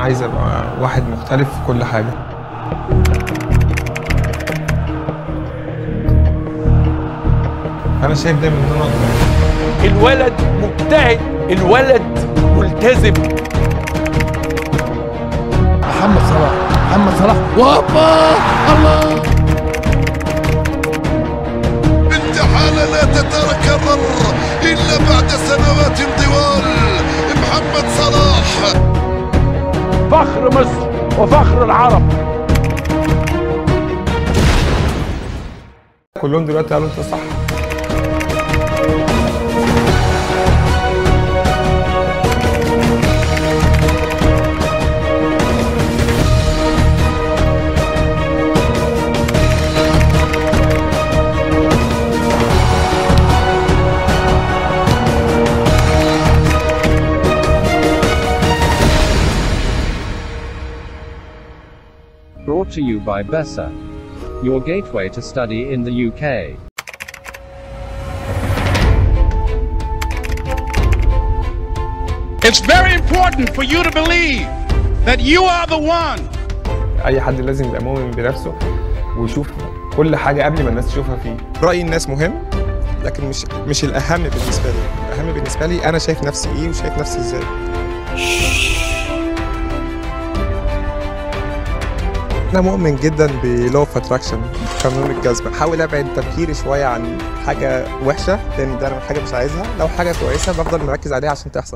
عايز ابقى واحد مختلف في كل حاجه انا شايف ده من ضمن الولد مجتهد الولد ملتزم محمد صلاح محمد صلاح وابا الله الجحالة لا تتكرر إلا بعد سنوات طوال محمد صلاح فخر مصر وفخر العرب كلهم دلوقتي قالوا انت صح Brought to you by Bessa. Your gateway to study in the UK. It's very important for you to believe that you are the one اي حد لازم يبقى مؤمن بنفسه ويشوف كل حاجه قبل ما الناس تشوفها فيه رأي الناس مهم لكن مش مش الأهم بالنسبة لي الأهم بالنسبة لي أنا شايف نفسي إيه وشايف نفسي إزاي أنا مؤمن جدا بلو اوف اتراكشن قانون الجذب حاول أبعد تفكيري شوية عن حاجة وحشة لأن ده أنا حاجة مش عايزها لو حاجة كويسة بفضل مركز عليها عشان تحصل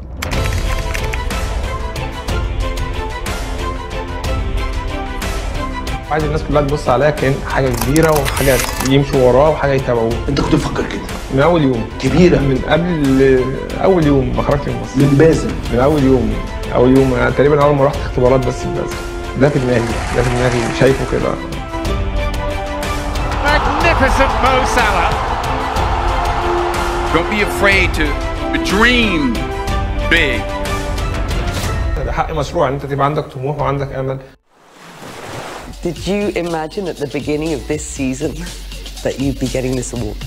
عايز الناس كلها تبص عليا كأن حاجه كبيره وحاجه يمشوا وراه وحاجه يتابعوه انت كنت مفكر كده من اول يوم كبيره من قبل اول يوم ما خرجت من مصر من باسل من اول يوم اول يوم انا تقريبا اول ما رحت اختبارات بس بس ده في دماغي ده في دماغي شايفه كده magnificent Mo Salah. Don't be afraid to dream big. ده حق مشروع ان انت تبقى عندك طموح وعندك امل Did you imagine at the beginning of this season that you'd be getting this award?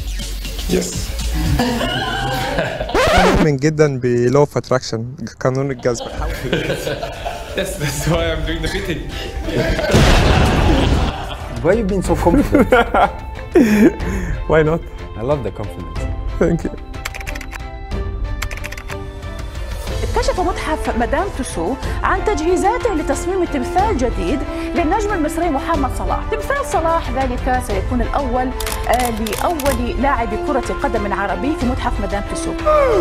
أنا مؤمن جدا بلو اوف اتراكشن قانون الجذب That's, that's why I'm doing the fitting. Why you been so confident? Why not? I love the confidence. Thank you. كشف متحف مدام توسو عن تجهيزاته لتصميم تمثال جديد للنجم المصري محمد صلاح تمثال صلاح ذلك سيكون الأول آه، لأول لاعب كرة قدم عربي في متحف مدام توسو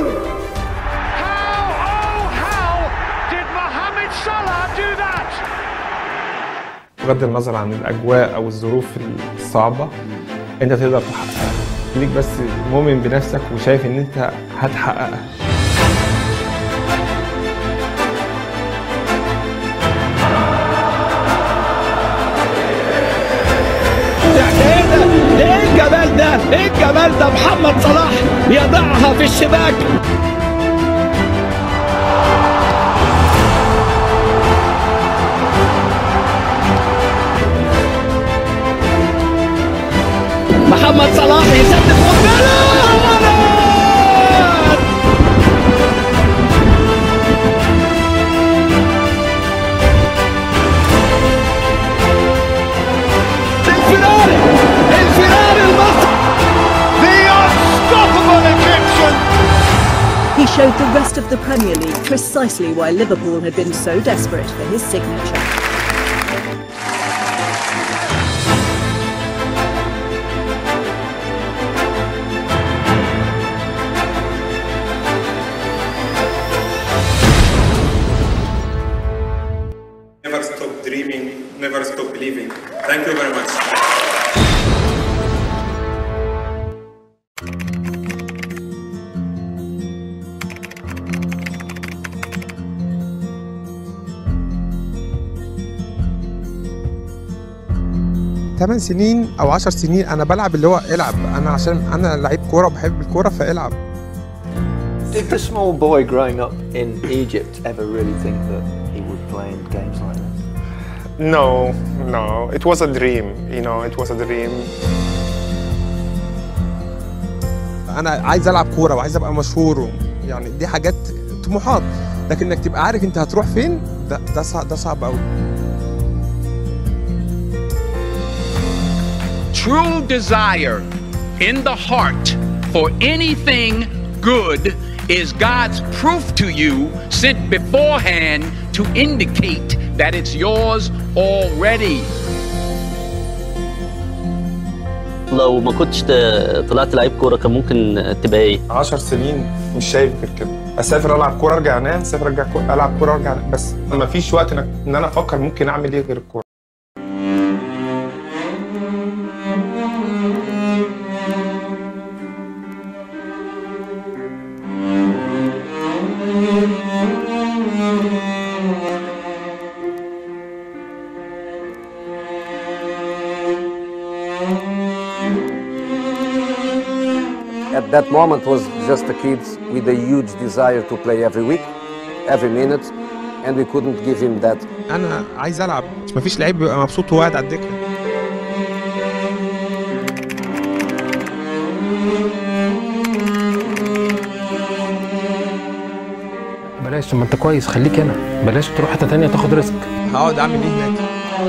بغض النظر عن الاجواء او الظروف الصعبه انت تقدر تحققها ليك بس مؤمن بنفسك وشايف ان انت هتحققها ايه ده؟ ايه الجمال ده؟ ايه الجمال ده؟ محمد صلاح يضعها في الشباك محمد صلاح يسدد قنبله ولد! الفيراري الفيراري المصري The unstoppable Egyptian. He showed the rest of the Premier League precisely why Liverpool had been so desperate for his signature. Never stop dreaming, never stop believing. Thank you very much. ثمان سنين او عشر سنين انا بلعب اللي هو العب انا عشان انا لعيب كوره وبحب الكوره فالعب Did the small boy growing up in Egypt ever really think that he would play in games like this? No, no, it was a dream, you know, it was a dream. انا عايز العب كوره وعايز ابقى مشهور و- يعني دي حاجات طموحات لكن انك تبقى عارف انت هتروح فين ده ده صعب ده صعب قوي True desire in the heart for anything good is God's proof to you sent beforehand to indicate that it's yours already. لو ما كنتش ت- طلعت لعيب كوره كان ممكن تبقى ايه 10 سنين مش شايف غير كده اسافر العب كوره ارجع انام اسافر ارجع كورة العب كوره ارجع أنام. بس ما فيش وقت إنك- ان انا افكر ممكن اعمل ايه غير الكوره At that moment was just a kid with a huge desire to play every week, every minute, and we couldn't give him that. انا عايز العب مفيش لعيب بيبقى مبسوط وهو قاعد على الدكه بلاش ما انت كويس خليك هنا بلاش تروح حته تانية تاخد ريسك هقعد اعمل ايه هناك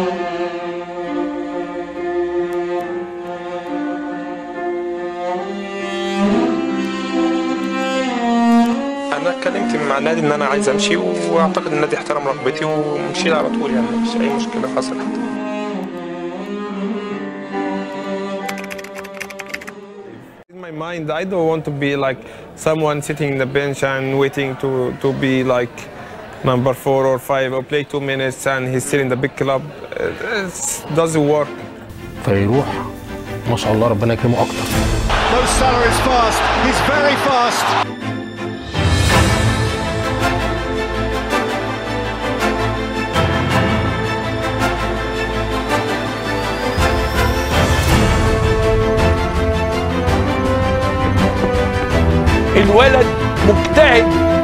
انا اتكلمت مع النادي ان انا عايز امشي واعتقد النادي احترم رغبتي ومشيت على طول يعني مفيش اي مشكله حصلت In my mind, I don't want to be like someone sitting in the bench and waiting to, to be like number four or five or play two minutes and he's still in the big club. It doesn't work. فيروح ما شاء الله ربنا يكرمه اكتر Mo Salah is fast. He's very fast. الولد مجتهد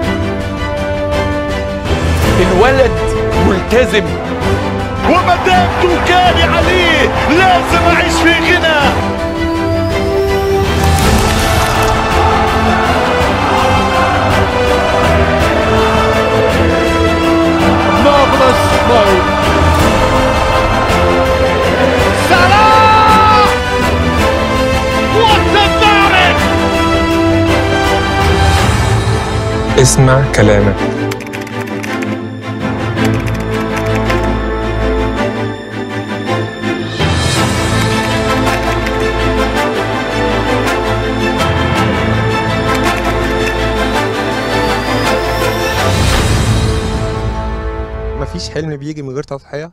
الولد ملتزم وما دام توكالي عليه لازم اعيش في غنى Marvelous mode. Salah! What about it? اسمع كلامك مفيش حلم بيجي من غير تضحيه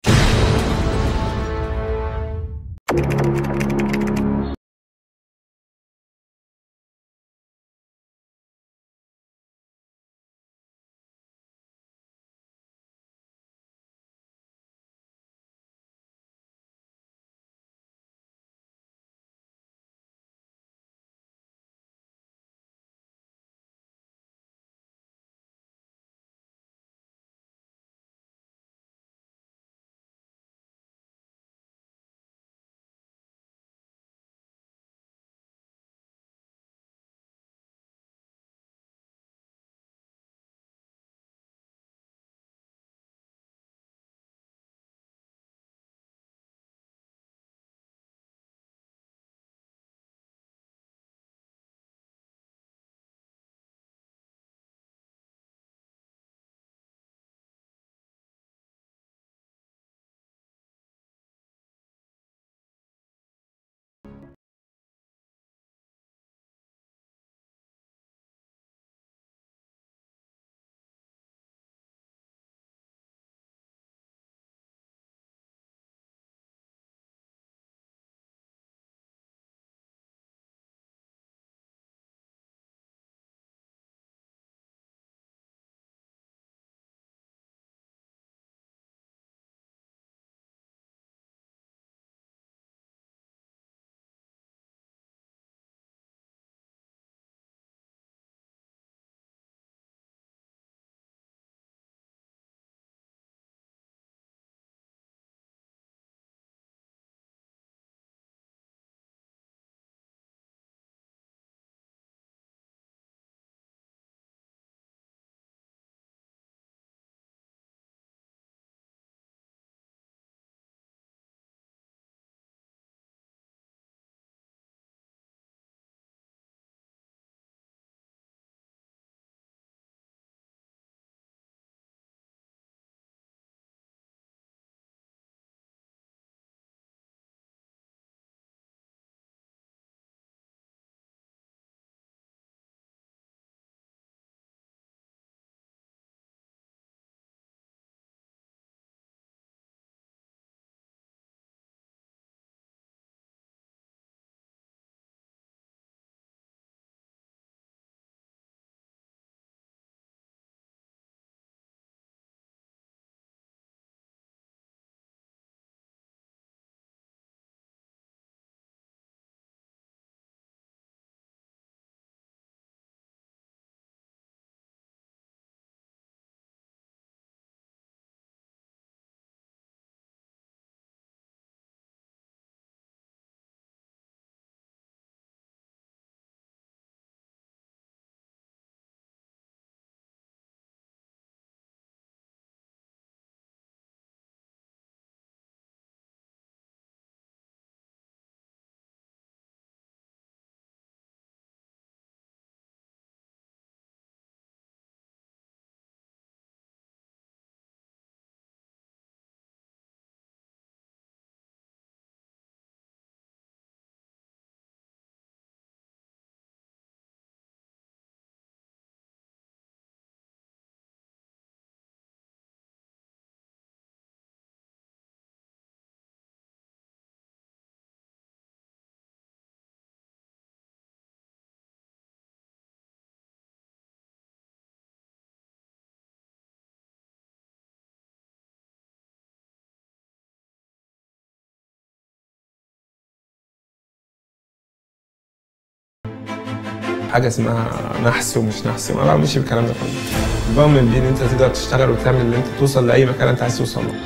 حاجه اسمها نحس ومش نحس ما بعملش بالكلام ده كله بؤمن بيه ان انت تقدر تشتغل وتعمل اللي انت توصل لاي مكان انت عايز توصل له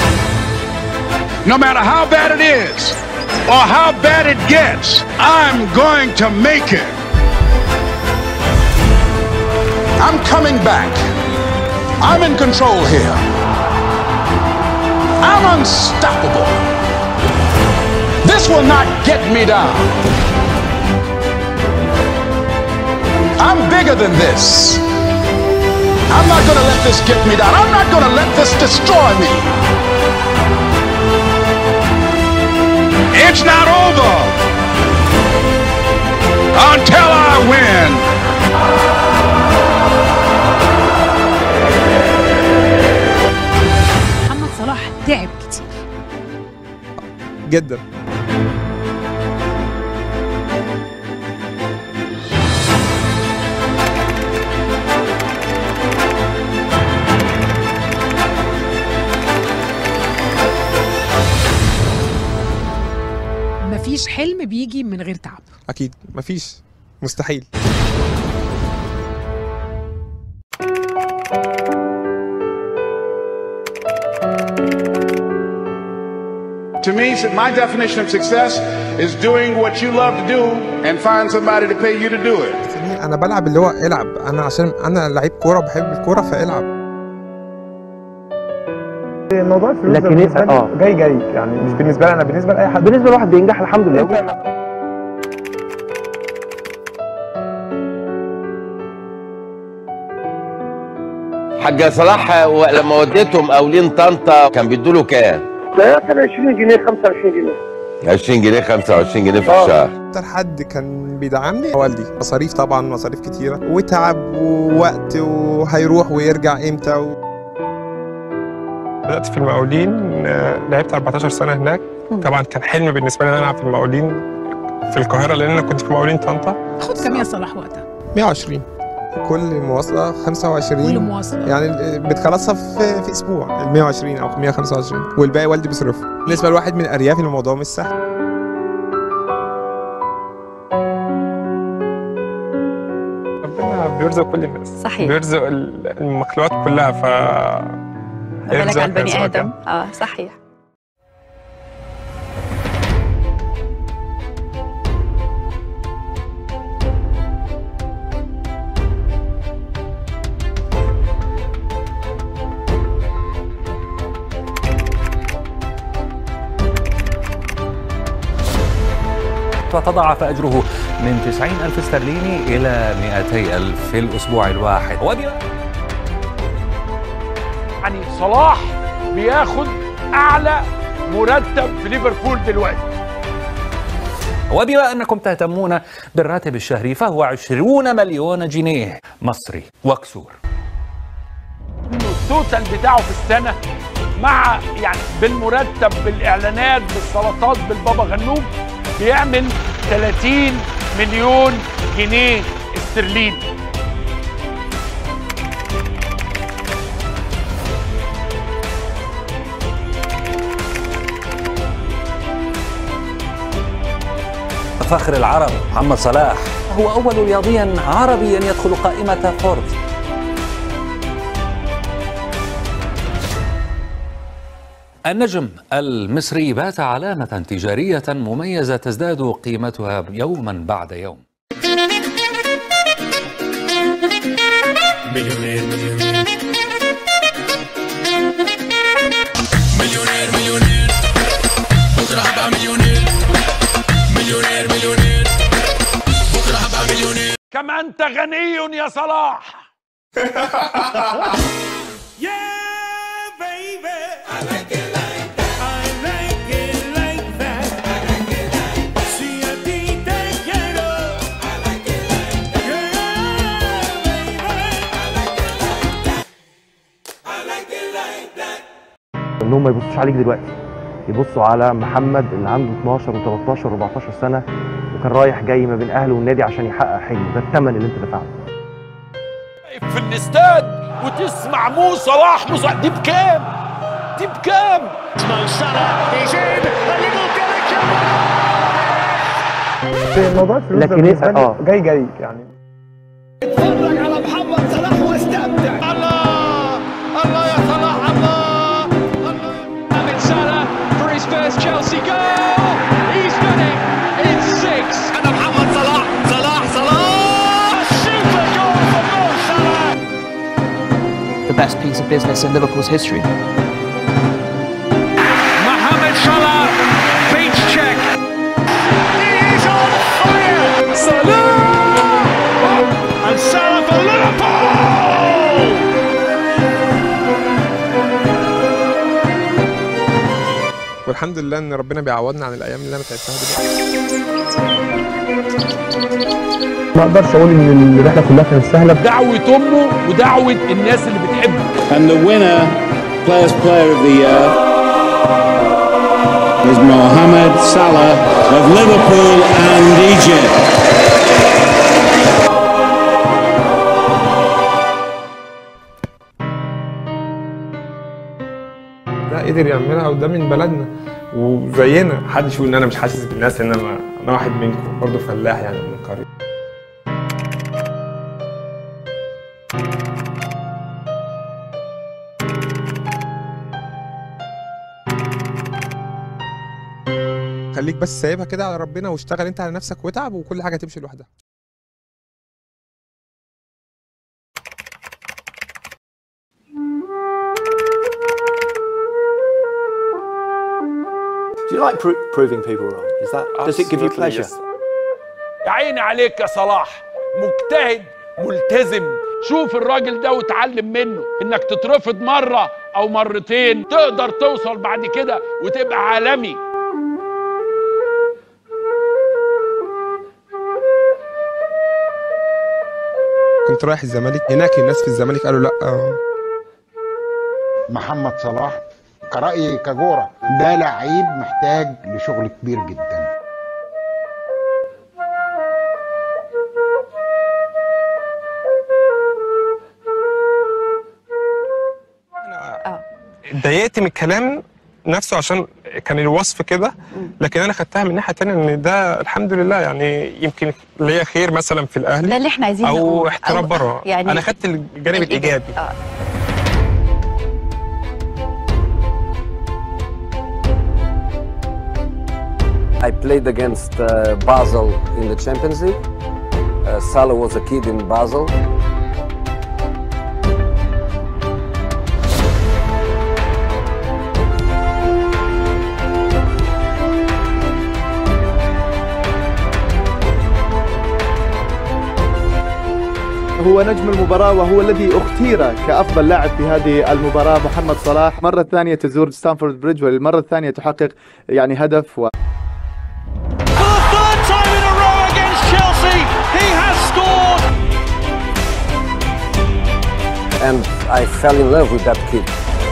No matter how bad it is or how bad it gets, I'm going to make it. I'm coming back. I'm in control here. I'm unstoppable. This will not get me down. I'm bigger than this. I'm not going to let this get me down. I'm not going to let this destroy me. It's not over until I win. محمد صلاح تعب كتير جدا مفيش حلم بيجي من غير تعب اكيد مفيش مستحيل To me, my definition of success is doing what you love to do and find somebody to pay you to do it. انا بلعب اللي هو العب انا عشان انا لعيب كوره وبحب الكوره فالعب الموضوع الفلوس لكن بالنسبه لي اه. جاي جاي يعني مش بالنسبه لي انا بالنسبه لاي حد بالنسبه لواحد بينجح الحمد لله حاج صلاح و- لما وديتهم اولين طنطا كان بيدوا له كام؟ ده كان 20 جنيه 25 جنيه 20 جنيه 25 جنيه في الشهر اكتر حد كان بيدعمني والدي مصاريف طبعا مصاريف كتيره وتعب ووقت وهيروح ويرجع امتى و... بدات في المقاولين آه، لعبت 14 سنه هناك طبعا كان حلم بالنسبه لي ان انا العب في المقاولين في القاهره لان انا كنت في مقاولين طنطا خد كام يا صلاح وقتها 120 كل مواصله 25 كل مواصلة. يعني بتخلصها في في اسبوع ال 120 او 125 والباقي والدي بيصرفه بالنسبه لواحد من الارياف الموضوع مش سهل ربنا بيرزق كل الناس صحيح. بيرزق ال- المخلوقات كلها ف بالك على يرزقك البني يرزقك ادم اه صحيح وتضاعف أجره من 90 ألف استرليني إلى 200 ألف في الأسبوع الواحد وبما يعني صلاح بياخد اعلى مرتب في ليفربول دلوقتي وبما أنكم تهتمون بالراتب الشهري فهو 20 مليون جنيه مصري وكسور انه التوتال بتاعه في السنه مع يعني بالمرتب بالاعلانات بالسلطات بالبابا غنوج بيعمل 30 مليون جنيه استرليني فخر العرب محمد صلاح هو أول رياضي عربي أن يدخل قائمة فوربس النجم المصري بات علامة تجارية مميزة تزداد قيمتها يوما بعد يوم مليونير مليونير مليونير مليونير بكره هبقى مليونير مليونير مليونير بكره هبقى مليونير كما انت غني يا صلاح انهم ما يبصوش عليك دلوقتي يبصوا على محمد اللي عنده 12 و13 و14 سنه وكان رايح جاي ما بين اهله والنادي عشان يحقق حلمه ده الثمن اللي انت دفعته في الاستاد وتسمع مو صلاح مو صلاح دي بكام؟ دي بكام؟ موضوع الفلوس ده لكن بالنسبه إيه- لي آه. جاي جاي يعني اتفرج على محمد صلاح واستمتع الله الله يا صلاح الله Mohamed Salah for his first Chelsea goal. He's done it. It's six. And Mohamed Salah, Salah, Salah. Super goal for Mo Salah. the best piece of business in Liverpool's history. Mohamed Salah beats Czech. He is on fire. Salah and Salah for Liverpool. والحمد لله ان ربنا بيعوضنا عن الايام اللي انا تعبتها دلوقتي ما اقدرش اقول ان الرحله كلها كانت سهله دعوة أمه ودعوة الناس اللي بتحبه And the winner, Players Player of the Year, is Mohamed Salah of Liverpool and Egypt. ده قدر يعملها وده من بلدنا وزينا محدش يقول ان انا مش حاسس بالناس ان انا انا واحد منكم برضه فلاح يعني من القريه خليك بس سايبها كده على ربنا واشتغل انت على نفسك واتعب وكل حاجه هتمشي لوحدها Do you like pro- proving people wrong? Is that does it give you Absolutely, pleasure? yes. يا عيني عليك يا صلاح مجتهد ملتزم شوف الراجل ده وتعلم منه انك تترفض مرة او مرتين تقدر توصل بعد كده وتبقى عالمي كنت رايح الزمالك هناك الناس في الزمالك قالوا لا محمد صلاح كرأيي كجورة ده لعيب محتاج لشغل كبير جدا اتضايقت من الكلام نفسه عشان كان الوصف كده لكن انا خدتها من ناحيه تانية ان ده الحمد لله يعني يمكن ليا خير مثلا في الاهلي ده اللي احنا عايزين او نقوله. احتراف أو- بره يعني انا خدت الجانب الايجابي آه. I played against uh, Basel in the Champions League. Uh, Salah was a kid in Basel. هو نجم المباراة وهو الذي اختير كأفضل لاعب في هذه المباراة محمد صلاح مرة ثانية تزور ستانفورد بريدج وللمرة الثانية تحقق يعني هدف و... Third time in a row against Chelsea. He has scored. And I fell in love with that kid.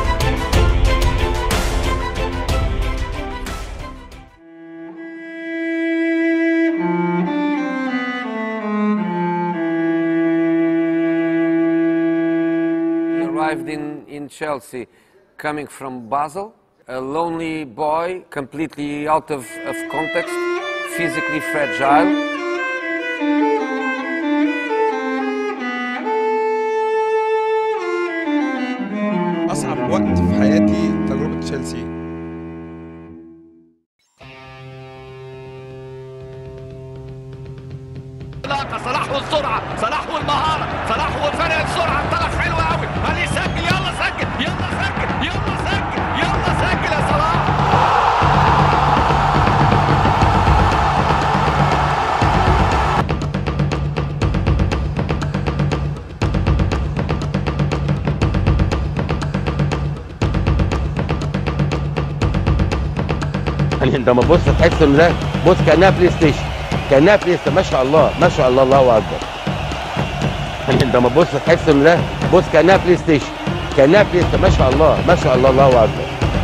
He arrived in, in Chelsea coming from Basel, a lonely boy, completely out of, of context, physically fragile. اصعب وقت في حياتي تجربه تشيلسي انطلاقه صلاح والسرعه صلاح والمهاره صلاح وفرق السرعه انطلق حلو قوي هل يسجل يلا سجل يلا سجل يلا سجل يلا سجل يا صلاح يعني انت لما تبص تحس ان ده بص كانها بلاي ستيشن كانها بلاي ستيشن ما شاء الله ما شاء الله الله اكبر يعني انت لما تبص تحس ان ده بص كانها بلاي ستيشن كانها بلاي ستيشن ما شاء الله ما شاء الله الله اكبر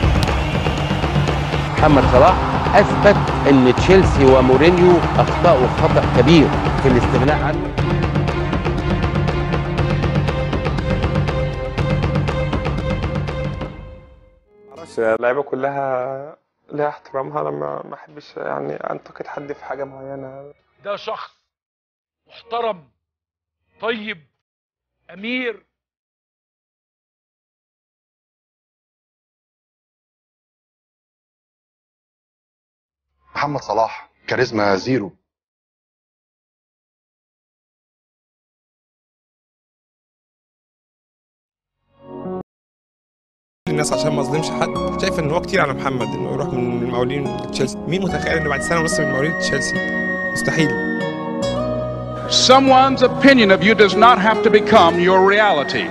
محمد صلاح اثبت ان تشيلسي ومورينيو اخطاوا خطا كبير في الاستغناء عنه معرفش اللعيبه كلها ليها احترامها انا ما ما احبش يعني انتقد حد في حاجه معينه ده شخص محترم طيب امير محمد صلاح كاريزما زيرو الناس عشان ما اظلمش حد شايف ان هو كتير على محمد انه يروح من المقاولين لتشيلسي مين متخيل انه بعد سنه ونص من المقاولين لتشيلسي مستحيل Someone's opinion of you does not have to become your reality.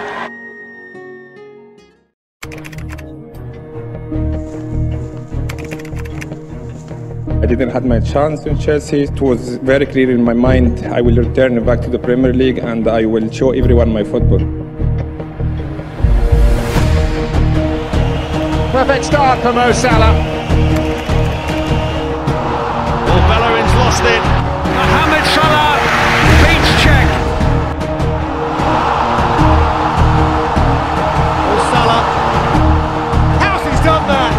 I didn't have my chance in Chelsea. It was very clear in my mind I will return back to the Premier League and I will show everyone my football. Perfect start for Mo Salah. Oh, Bellerin's lost it. Mohamed Salah beats check. Oh, Salah. How's he's done that?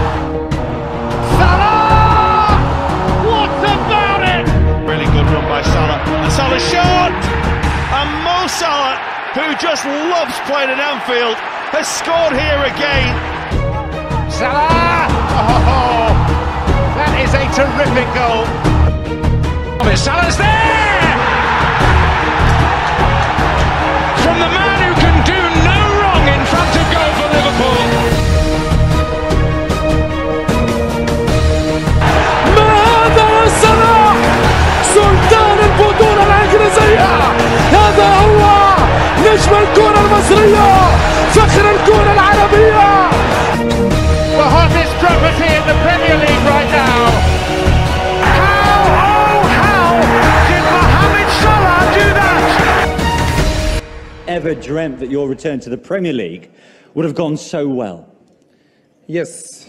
Salah! What about it? Really good run by Salah. And Salah shot! And Mo Salah, who just loves playing at Anfield, has scored here again. Salah! Oh, that is a terrific goal. Mohamed Salah's there! From the man who can do no wrong in front of goal for Liverpool. ما هذا يا صلاح سلطان البطولة الإنجليزية هذا هو نجم الكرة المصرية فخر الكرة العربية The hottest property in the Premier League right now. How, oh, how did Mohamed Salah do that? ever dreamt that your return to the Premier League would have gone so well? Yes.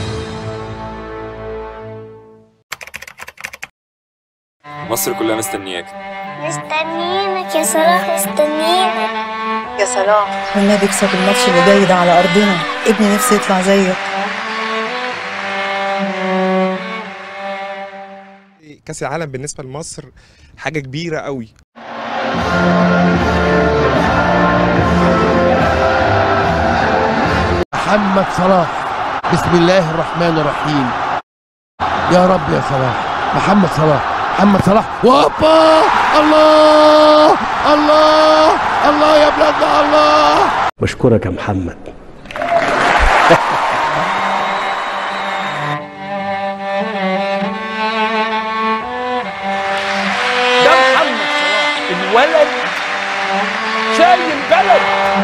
مصر كلها مستنياك مستنيينك يا صلاح مستنيينك يا صلاح والنبي اكسب الماتش اللي جاي ده على ارضنا ابني نفسي يطلع زيك كاس العالم بالنسبه لمصر حاجه كبيره قوي محمد صلاح بسم الله الرحمن الرحيم يا رب يا صلاح محمد صلاح محمد صلاح وابا الله الله الله يا بلادنا الله بشكرك يا محمد ده محمد صلاح الولد شايل البلد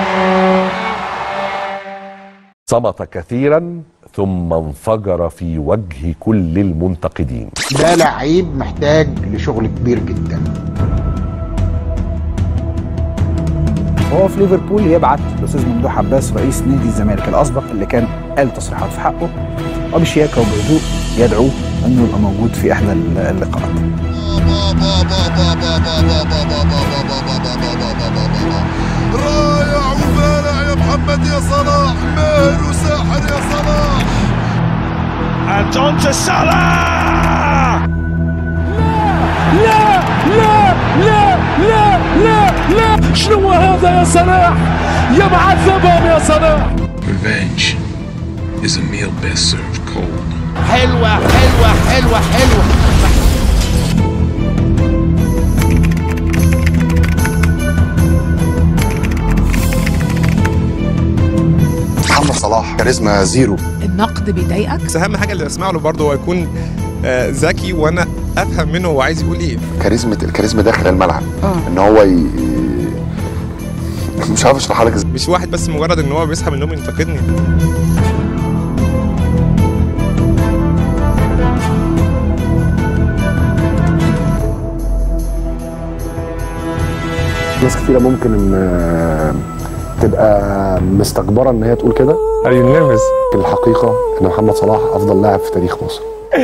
صمت كثيرا ثم انفجر في وجه كل المنتقدين ده لعيب محتاج لشغل كبير جدا هو في ليفربول يبعت الاستاذ ممدوح عباس رئيس نادي الزمالك الاسبق اللي كان قال تصريحات في حقه وبشياكه وبهدوء يدعوه انه يبقى موجود في احدى اللقاءات رائع وبارع يا محمد يا صلاح ماهر وساحر يا صلاح And on to Salah! لا لا لا لا لا لا شنو هذا يا صلاح يا معذبهم يا صلاح Revenge is a meal best served cold. حلوة حلوة حلوة حلوة محمد صلاح كاريزما زيرو النقد بيضايقك بس اهم حاجه اللي اسمع له برضه هو يكون آه، ذكي وانا افهم منه هو عايز يقول ايه كاريزما الكاريزما داخل الملعب ان هو ي... مش عارف اشرحها لك ازاي مش واحد بس مجرد ان هو بيصحى من النوم ينتقدني ناس كتيرة ممكن ان تبقى مستكبرة ان هي تقول كده Are you nervous? الحقيقة ان محمد صلاح افضل لاعب في تاريخ مصر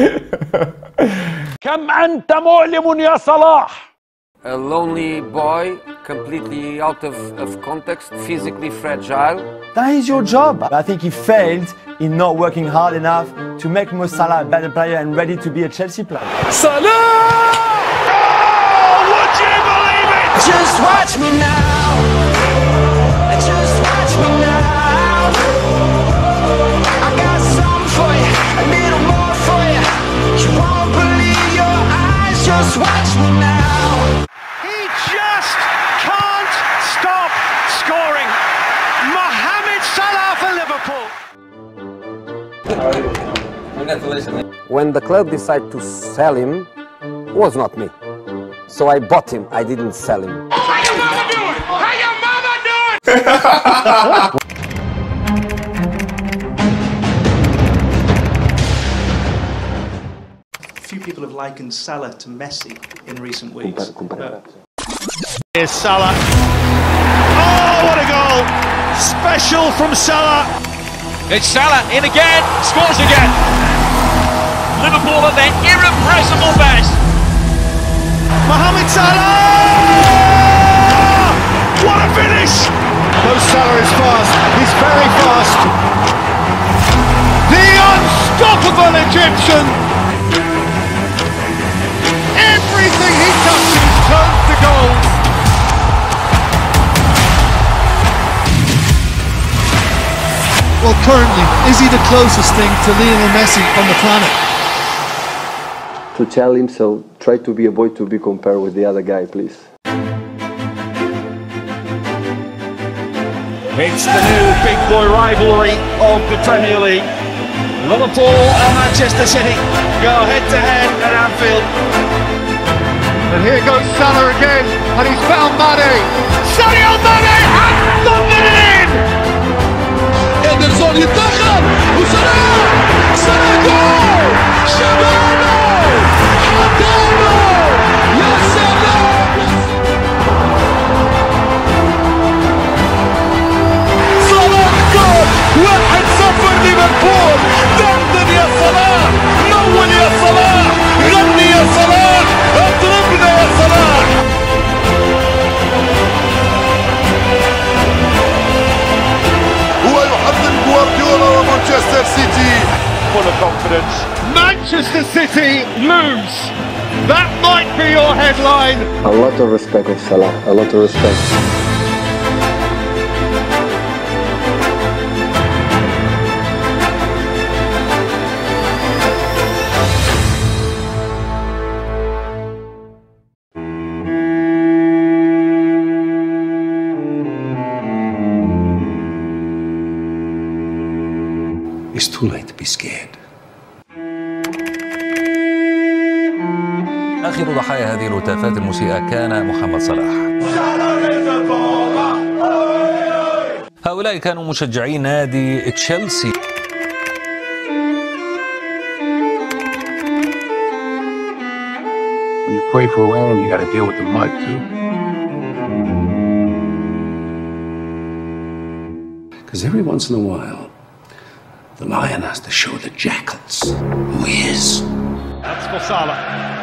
كم انت مؤلم يا صلاح A lonely boy, completely out of, of context, physically fragile. That is your job. I think he failed in not working hard enough to make Mo Salah a better player and ready to be a Chelsea player. صلاح Would you believe it? Just watch me now. Just watch me now. I got something for you, a little more for you. You won't believe your eyes. Just watch me now. He just can't stop scoring. Mohamed Salah for Liverpool. When the club decided to sell him, it was not me. So I bought him, I didn't sell him. Few people have likened Salah to Messi in recent weeks. But Here's Salah. Oh, what a goal! Special from Salah. It's Salah in again, scores again. Liverpool at their irrepressible best. Mohamed Salah! What a finish! Mo Salah is fast. He's very fast. The unstoppable Egyptian. Everything he touches turns to gold. Well, currently, is he the closest thing to Lionel Messi on the planet? To tell him so, try to be avoid to be compared with the other guy, please. It's the new big boy rivalry of the Premier League. Liverpool and Manchester City go head to head at Anfield. And here goes Salah again, and he's found Mane. Sadio Mane has thumped it in! Ederson يتدخل وصلاح صلاح جول شبابه حطينا يا سلام صلاح جول واحد صفر ليفربول دندن يا صلاح مول يا صلاح غني يا صلاح اضربنا يا صلاح هو يحضن جوارديولا ومانشستر سيتي full of confidence. Manchester City lose. That might be your headline. A lot of respect of Salah, a lot of respect. It's too late to be scared. آخر ضحايا هذه الهتافات المسيئة كان محمد صلاح هؤلاء كانوا مشجعي نادي تشيلسي When you pray for rain, you got to deal with the mud too. Because every once in a while, the lion has to show the jackals who he is. That's for Salah.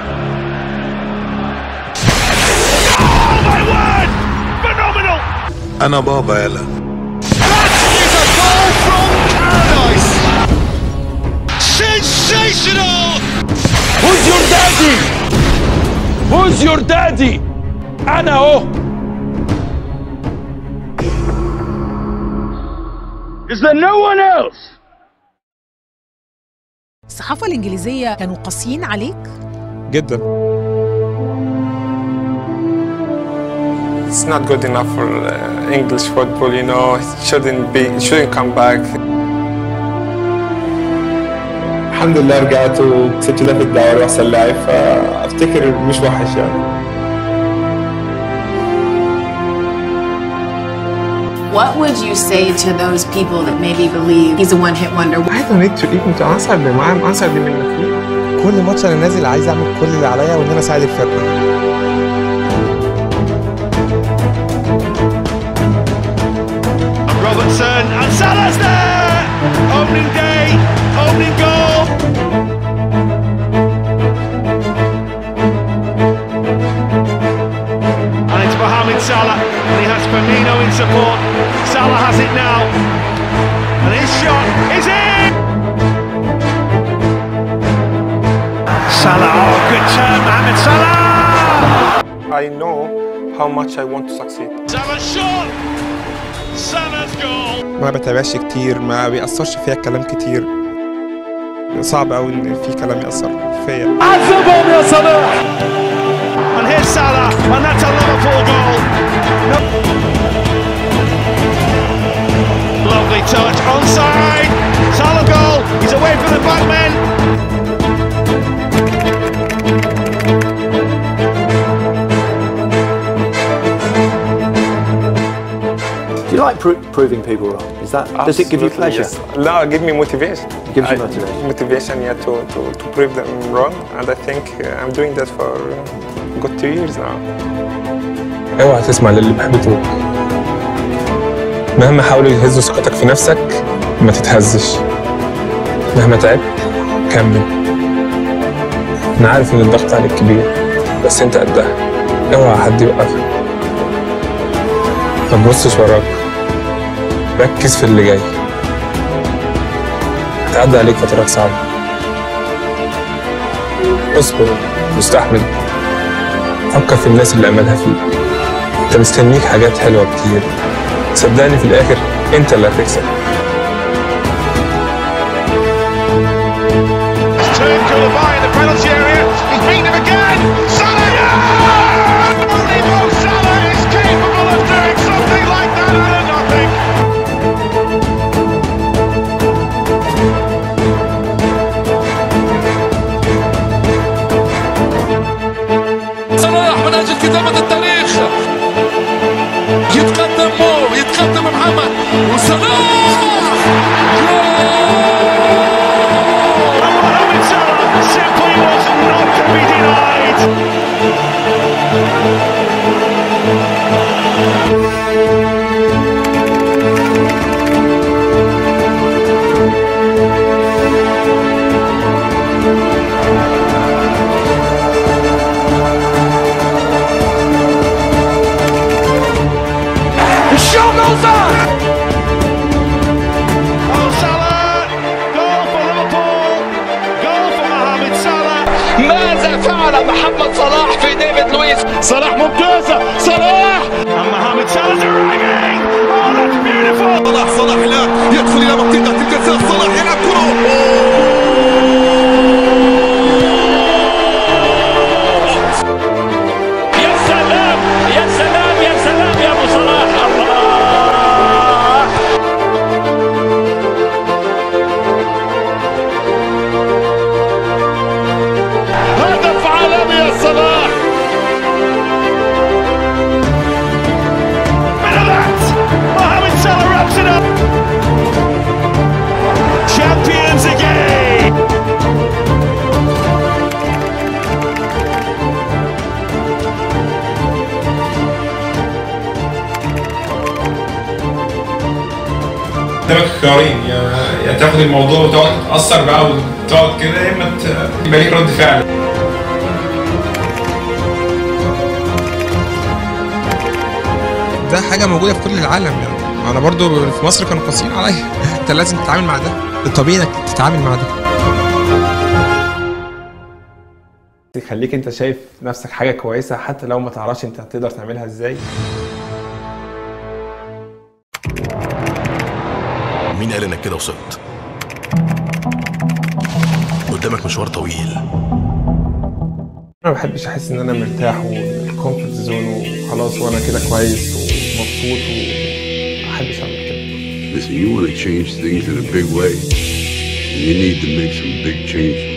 Oh my word! Phenomenal! أنا بابا يلا Is a goal from paradise! Sensational! Who's your daddy? Who's your daddy? أنا أهو Is there no one else? الصحافة الإنجليزية كانوا قاسيين عليك جدا It's not good enough for uh, English football, you know. It shouldn't be, it shouldn't come back. الحمد لله رجعت وكسبت ده في الدوري واحسن لاعب فافتكر مش وحش يعني. What would you say to those people that maybe believe he's a one-hit wonder? I don't need to even to answer them. I'm answering them in the field. كل ماتش انا نازل عايز اعمل كل اللي عليا وان انا اساعد الفرقه Robertson and Salah's there! Opening day, opening goal. And it's Mohamed Salah, and he has Firmino in support. Salah has it now, and his shot is in! Salah, oh, good turn, Mohamed Salah! I know how much much I want to succeed. Salah shot! Salah's goal! ما بتابعش كتير ما بيأثرش فيا كلام كتير صعب قوي ان في كلام يأثر فيا عذبهم يا صلاح! And here's Salah, and that's a Liverpool goal. Lovely touch, onside. Salah goal. He's away from the back men. Do you like pro- proving people wrong? Is that does it give you Absolutely, pleasure? yes. No, give me motivation. It gives you I- motivation. Motivation, yeah, to, to, to prove them wrong. And I think uh, I'm doing that for uh, good two years now. اوعى تسمع للي بيحبطوك مهما حاولوا يهزوا ثقتك في نفسك ما تتهزش مهما تعبت كمل انا عارف ان الضغط عليك كبير بس انت قدها اوعى حد يوقفك ما تبصش وراك ركز في اللي جاي هتعدي عليك فترات صعبة اصبر واستحمل فكر في الناس اللي أملها فيك انت مستنيك حاجات حلوة كتير صدقني في الآخر انت اللي هتكسب Turn Koulibaly in the penalty area. He's beaten him again. Salah! Yeah! Only Mo Salah is capable of doing something like that out of nothing. صلاح من اجل كتابة التاريخ يتقدم مو يتقدم محمد وصلاح Mohamed Salah simply was not to be denied. The shot goes on! Oh, Salah! Goal for Liverpool! Goal for Mohamed Salah! ماذا فعل محمد صلاح في ديفيد لويس صلاح ممتازة صلاح And Mohamed Salah's arriving! Oh, that's beautiful! صلاح صلاح الآن يدخل إلى منطقة الجزاء صلاح يلعب كرة يا سلام يا سلام يا سلام يا ابو صلاح الله هدف عالمي يا صلاح Mohamed Salah wraps it up! Champions again! قدامك خيارين يا يا تاخد الموضوع وتقعد تتأثر بقى وتقعد كده يا اما ت- يبقى ليك رد فعل ده حاجة موجودة في كل العالم يعني أنا برضو في مصر كانوا قاسيين عليا أنت لازم تتعامل مع ده الطبيعي إنك تتعامل مع ده يخليك انت شايف نفسك حاجة كويسة حتى لو ما تعرفش انت هتقدر تعملها ازاي مين قال انك كده وصلت قدامك مشوار طويل انا ما بحبش احس ان انا مرتاح والكومفورت زون وخلاص وانا كده كويس ومبسوط وما احبش اعمل كده Listen, you want to change things in a big way. You need to make some big changes.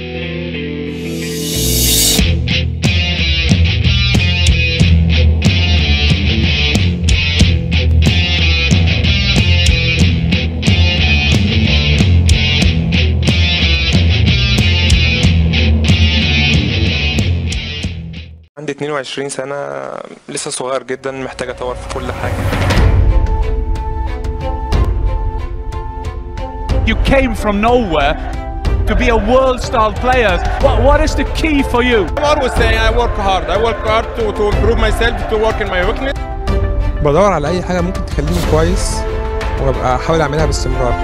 عندي 22 سنة لسه صغير جدا محتاج أطور في كل حاجة You came from nowhere to be a world-style player. What, what is the key for you? I'm always saying I work hard I work hard to, to improve myself to work in my weakness بدور على أي حاجة ممكن تخليني كويس وأبقى أحاول أعملها باستمرار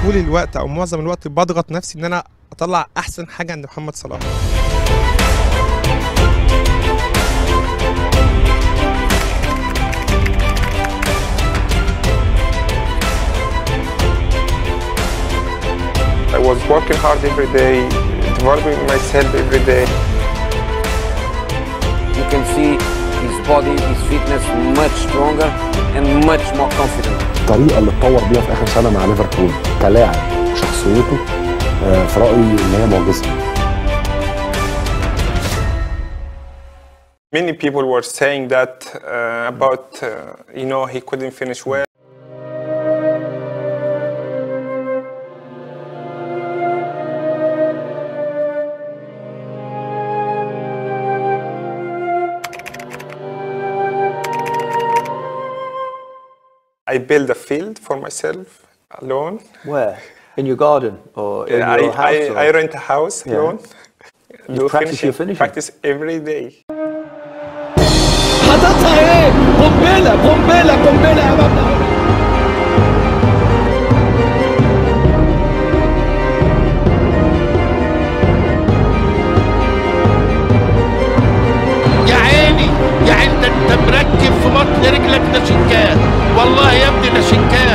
طول الوقت او معظم الوقت بضغط نفسي ان انا اطلع احسن حاجه عند محمد صلاح I was working hard every day, developing myself every day. You can see his body, his fitness much stronger and much more confident. الطريقه اللي اتطور بيها في اخر سنه مع ليفربول كلاعب شخصيته آه، في رايي ان هي معجزه Many people were saying that uh, about, uh, you know, he couldn't finish well. I built a field for myself alone. Where? In your garden or in I, your house? I, or? I rent a house Yeah. alone. You practice your finishing? Practice every day. حاططها ايه؟ قنبله قنبله قنبله يا بابا يا عيني يا عيني ده انت مركب في بطن رجلك ناشنكاه والله يا ابني ناشنكاه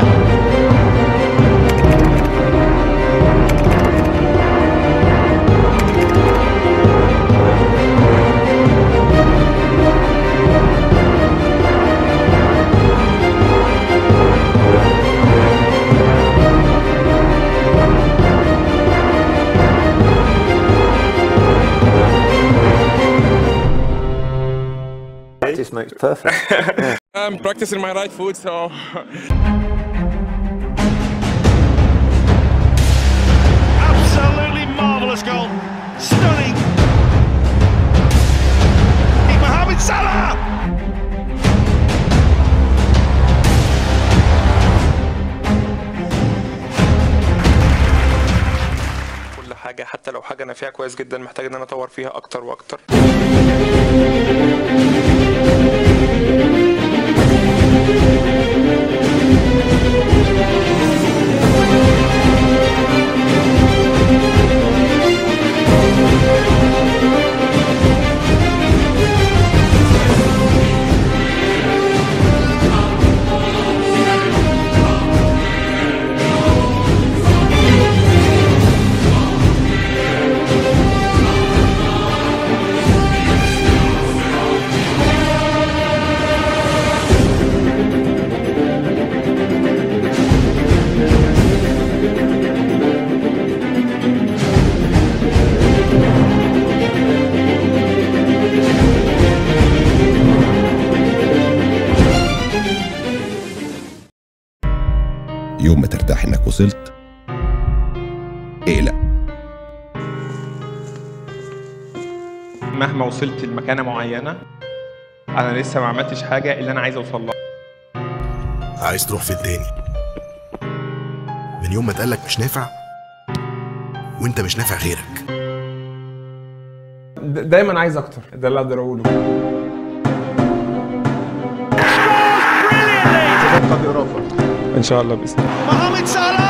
Practice makes perfect. Yeah. I'm practicing my right foot, so Absolutely marvellous goal. Stunning. Mohamed Salah. كل حاجة حتى لو حاجة أنا فيها كويس جدا محتاج إن أنا أطور فيها أكتر وأكتر. يوم ما ترتاح انك وصلت اقلق مهما وصلت لمكانه معينه انا لسه ما عملتش حاجه اللي انا عايز اوصل لها عايز تروح فين تاني من يوم ما اتقالك مش نافع وانت مش نافع غيرك د- دايما عايز اكتر ده اللي اقدر اقوله تبقى بإرافة ان شاء الله باذن الله محمد صلاح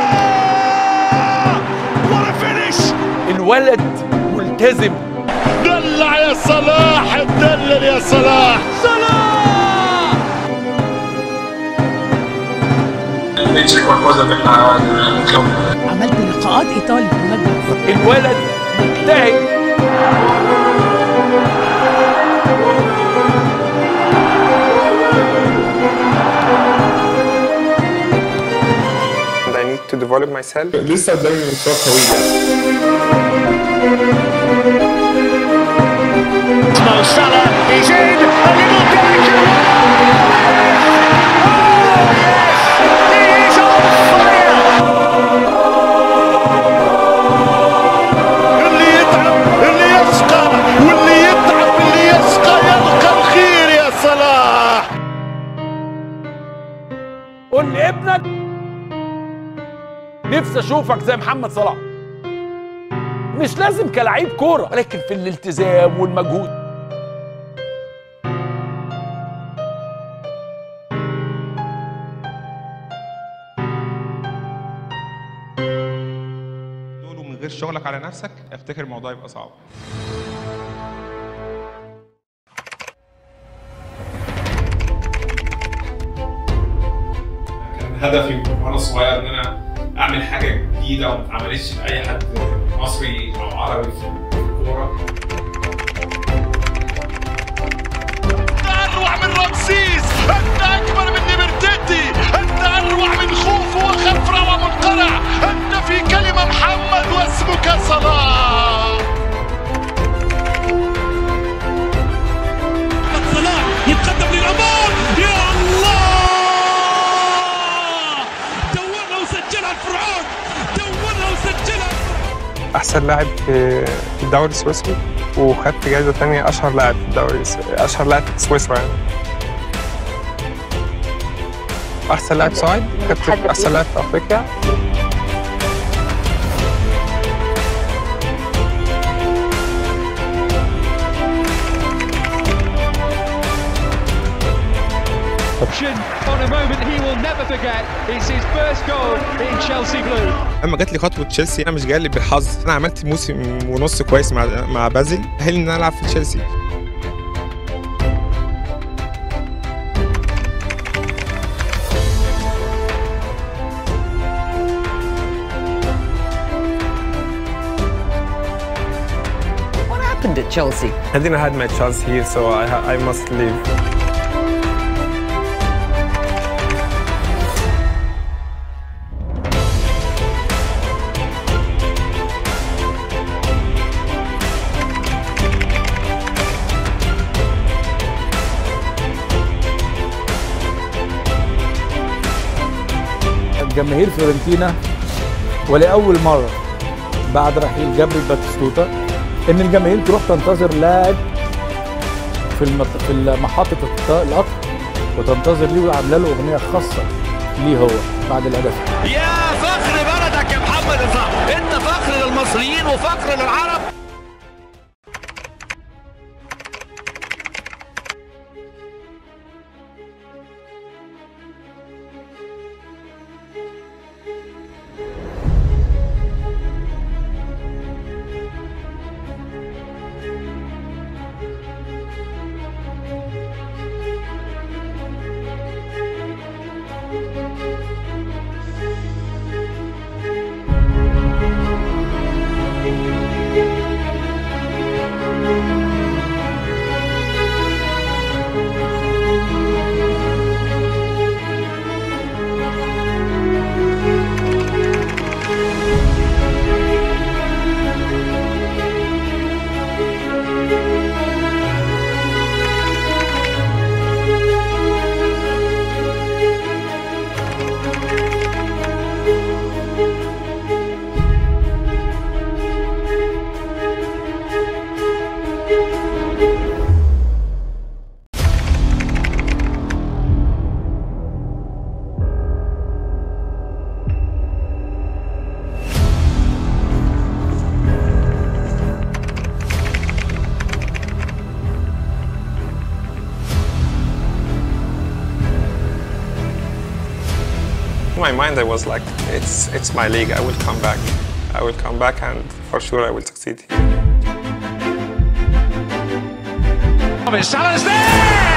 what a finish الولد ملتزم دلع يا صلاح دلل يا صلاح صلاح عملت لقاءات ايطالي بالمجد الولد مجتهد And I need to develop myself. لسه قدامي مشوار طويل Mo Salah is in a little delicate oh yes he is on fire اللي يتعب اللي يسقى واللي يتعب اللي يسقى يلقى الخير يا صلاح قول لابنك نفسي اشوفك زي محمد صلاح مش لازم كلاعب كوره ولكن في الالتزام والمجهود غير شغلك على نفسك افتكر الموضوع يبقى صعب كان هدفي وانا صغير ان انا اعمل حاجه جديده وما اتعملتش لاي حد مصري او عربي في الكوره اروع من رمسيس انت اكبر من نمرتتي انت اروع من خوف وخفرة ومنقرع انت في كلمة محمد واسمك صلاح صلاح يتقدم للامام يا الله دورها وسجلها الفرعون دورها وسجلها احسن لاعب في في الدوري السويسري وخدت جائزه ثانيه اشهر لاعب في الدوري الس- اشهر لاعب في سويسرا يعني احسن لاعب صاعد خدت احسن لاعب في افريقيا On a moment he will never forget. It's his first goal in Chelsea blue. لما جات لي خطوه تشيلسي انا مش جاي لي بالحظ انا عملت موسم ونص كويس مع مع بازل اهلني ان انا العب في تشيلسي What happened at Chelsea? I didn't had my chance here so I ha- I must leave جماهير فيورنتينا ولأول مرة بعد رحيل جابري باتيستوتا إن الجماهير تروح تنتظر لاعب في المط... في محطة الط- القطر وتنتظر ليه وعاملة له أغنية خاصة ليه هو بعد الهدف يا فخر بلدك يا محمد صلاح انت فخر للمصريين وفخر للعرب In my mind, I was like, it's it's my league. I will come back. I will come back, and for sure, I will succeed. Mohamed Salah's there!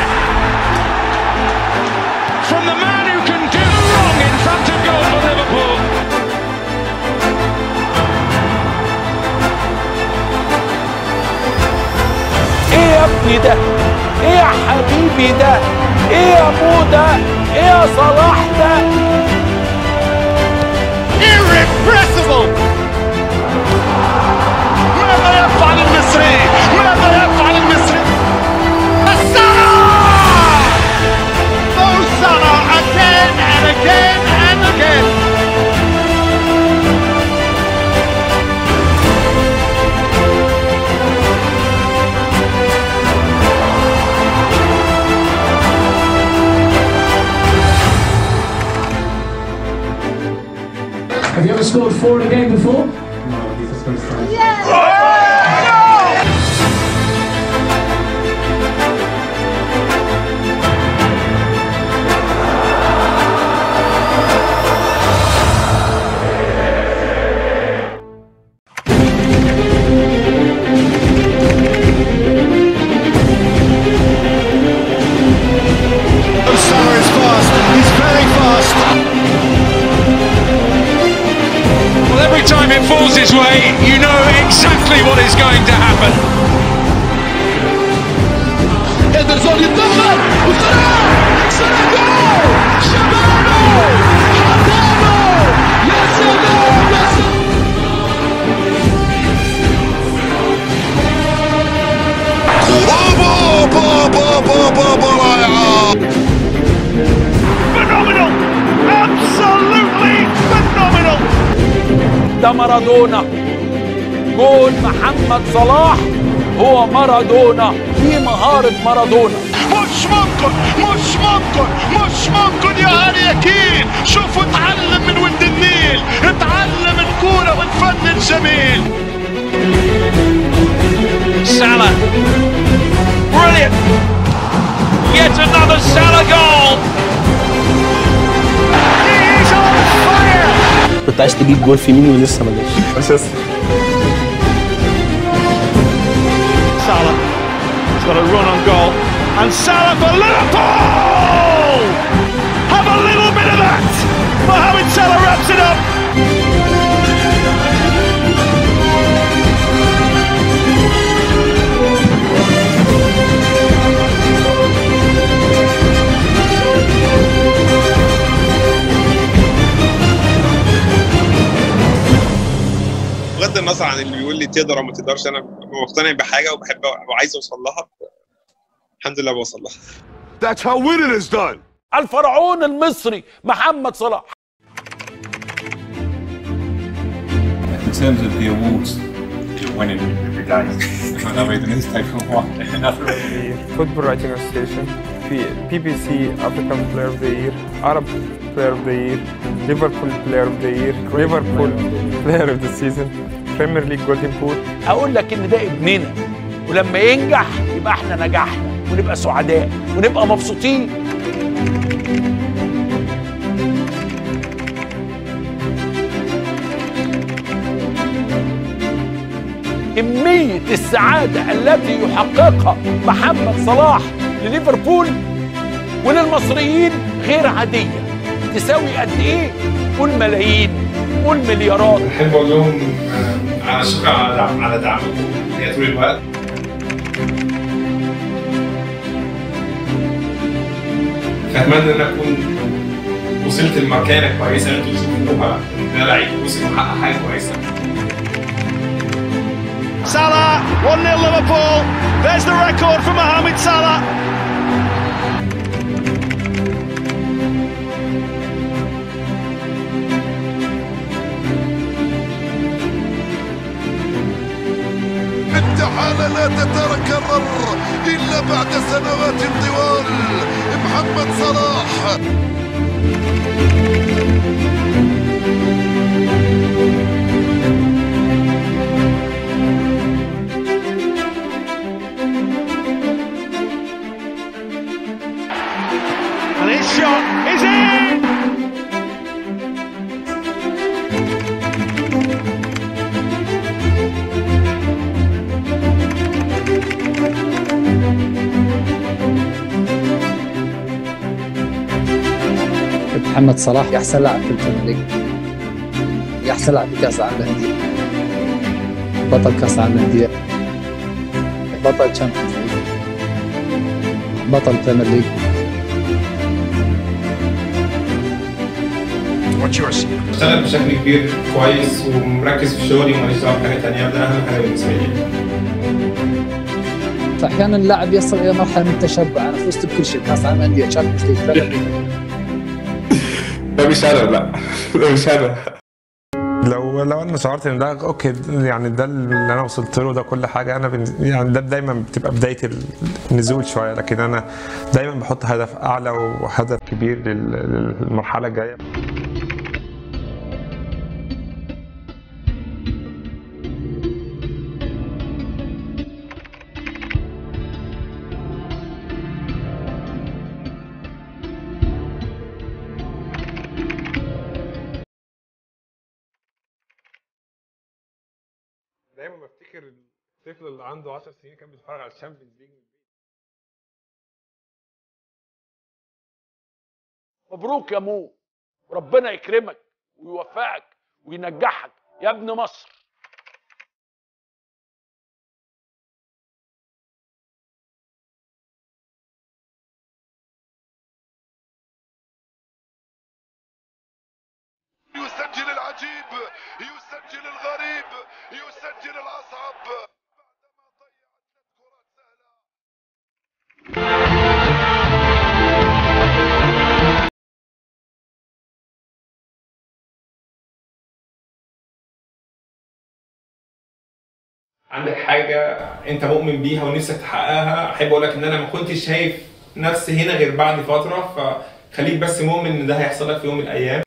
From the man who can do no wrong in front of goal for Liverpool. إيه يا ابني ده؟ إيه يا حبيبي ده؟ إيه يا مو ده؟ إيه يا صلاح ده؟ irrepressible ماذا يفعل المصري ماذا يفعل المصري السنة Mo Salah again and again and again Have you ever scored four in a game before? time it falls his way, you know exactly what is going to happen. ادرسون يتدخل وصلاح صلاح جول شبابه حطامه يا سلام يا سلام بابا بابا بابا رائعة Phenomenal! Absolutely phenomenal! ده مارادونا جول محمد صلاح هو مارادونا في مهارة مارادونا مش ممكن مش ممكن مش ممكن يا هاني يكين شوفوا اتعلم من ولد النيل اتعلم الكورة والفن الجميل Salah. Brilliant. Yet another Salah goal. He is on fire. كنت عايز تجيب جول في مين ولسه ما جاش اساسا Salah. He's got a run on goal. And Salah for Liverpool! Have a little bit of that! Mohamed Salah wraps it up. بغض النظر عن اللي بيقول لي تقدر او ما تقدرش انا ببقى مقتنع بحاجه وبحب وعايز اوصل لها الحمد لله بوصل لها That's how winning is done. الفرعون المصري محمد صلاح In terms of the awards, you're winning every day. I know even this type of one. Football Writing Association, P- PPC African Player of the Year, Arab Player of the Year, Liverpool Player of the Year, Liverpool Player of the Season, Premier League Golden Boot. اقول لك ان ده ابننا ولما ينجح يبقى احنا نجحنا ونبقى سعداء ونبقى مبسوطين كمية السعادة التي يحققها محمد صلاح لليفربول وللمصريين غير عادية تساوي قد ايه؟ قول ملايين قول مليارات بحب اقول لهم آه، على شكرا على دعم على دعمكم ليا طول الوقت فاتمنى ان انا اكون وصلت لمكانه كويسه انتوا تشوفوها ان انا لعيب وصل وحقق حاجه كويسه Salah, 1 0 Liverpool. There's the record for Mohamed Salah. التحالة لا تتكرر إلا بعد سنوات طوال محمد صلاح And his shot is in! محمد صلاح احسن لاعب في البريمير ليج احسن لاعب في كاس العالم للانديه بطل كاس العالم للانديه بطل تشامبيونز ليج بطل بريمير ليج What's yours? بشتغل بشكل كبير كويس ومركز في شغلي وماليش دعوه بحاجه ثانيه ده اهم حاجه بالنسبه لي فاحيانا اللاعب يصل الى مرحله من التشبع انا فزت بكل شيء كاس العالم للانديه تشامبيونز ليج بريمير ليج ده مش انا لا ده مش انا لو لو انا شعرت ان ده اوكي يعني ده اللي انا وصلت له ده كل حاجه انا بن- يعني ده دايما بتبقى بدايه النزول شويه لكن انا دايما بحط هدف اعلى وهدف كبير لل- للمرحله الجايه دايما بفتكر الطفل اللي عنده 10 سنين كان بيتفرج على الشامبيونز ليج مبروك يا مو ربنا يكرمك ويوفقك وينجحك يا ابن مصر يسجل العجيب يسجل الغريب يسجل الأصعب عندك حاجة أنت مؤمن بيها ونفسك تحققها أحب أقول لك إن أنا ما كنتش شايف نفسي هنا غير بعد فترة فخليك بس مؤمن إن ده هيحصل لك في يوم من الأيام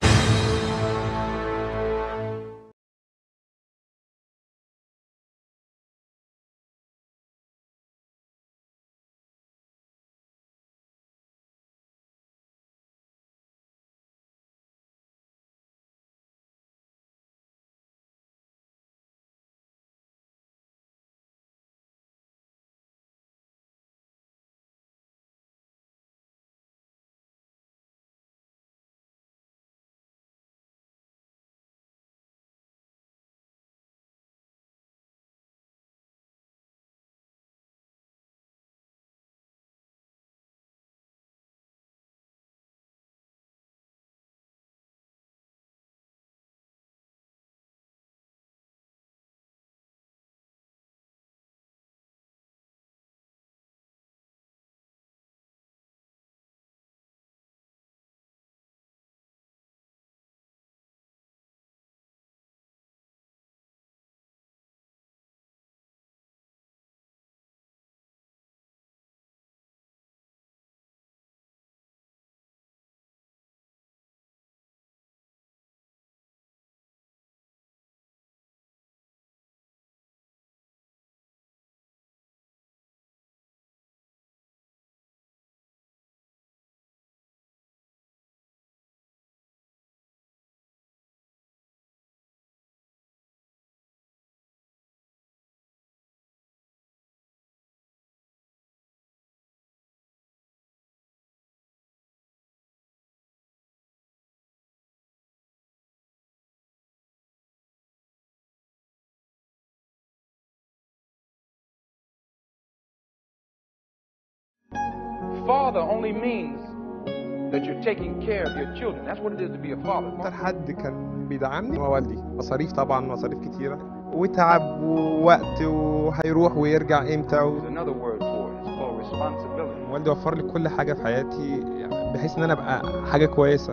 Father only means that you're taking care of your children. That's what it is to be a father. أكتر حد كان بيدعمني هو والدي مصاريف طبعا مصاريف كتيرة وتعب ووقت وهيروح ويرجع امتى و... There's another word for it. It's called responsibility. والدي وفر لي كل حاجة في حياتي بحيث ان انا ابقى حاجة كويسة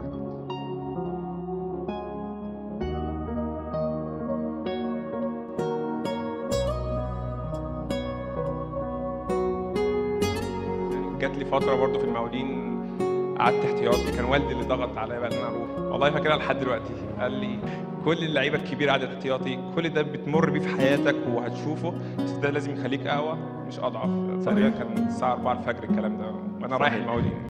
جات لي فترة برضو في المقاولين قعدت احتياطي كان والدي اللي ضغط عليا بقى ان انا اروح والله فاكرها لحد دلوقتي قال لي كل اللعيبه الكبيره قعدت احتياطي كل ده بتمر بيه في حياتك وهتشوفه بس ده لازم يخليك اقوى مش اضعف تقريبا كان الساعه 4 الفجر الكلام ده وانا رايح صحيح. المقاولين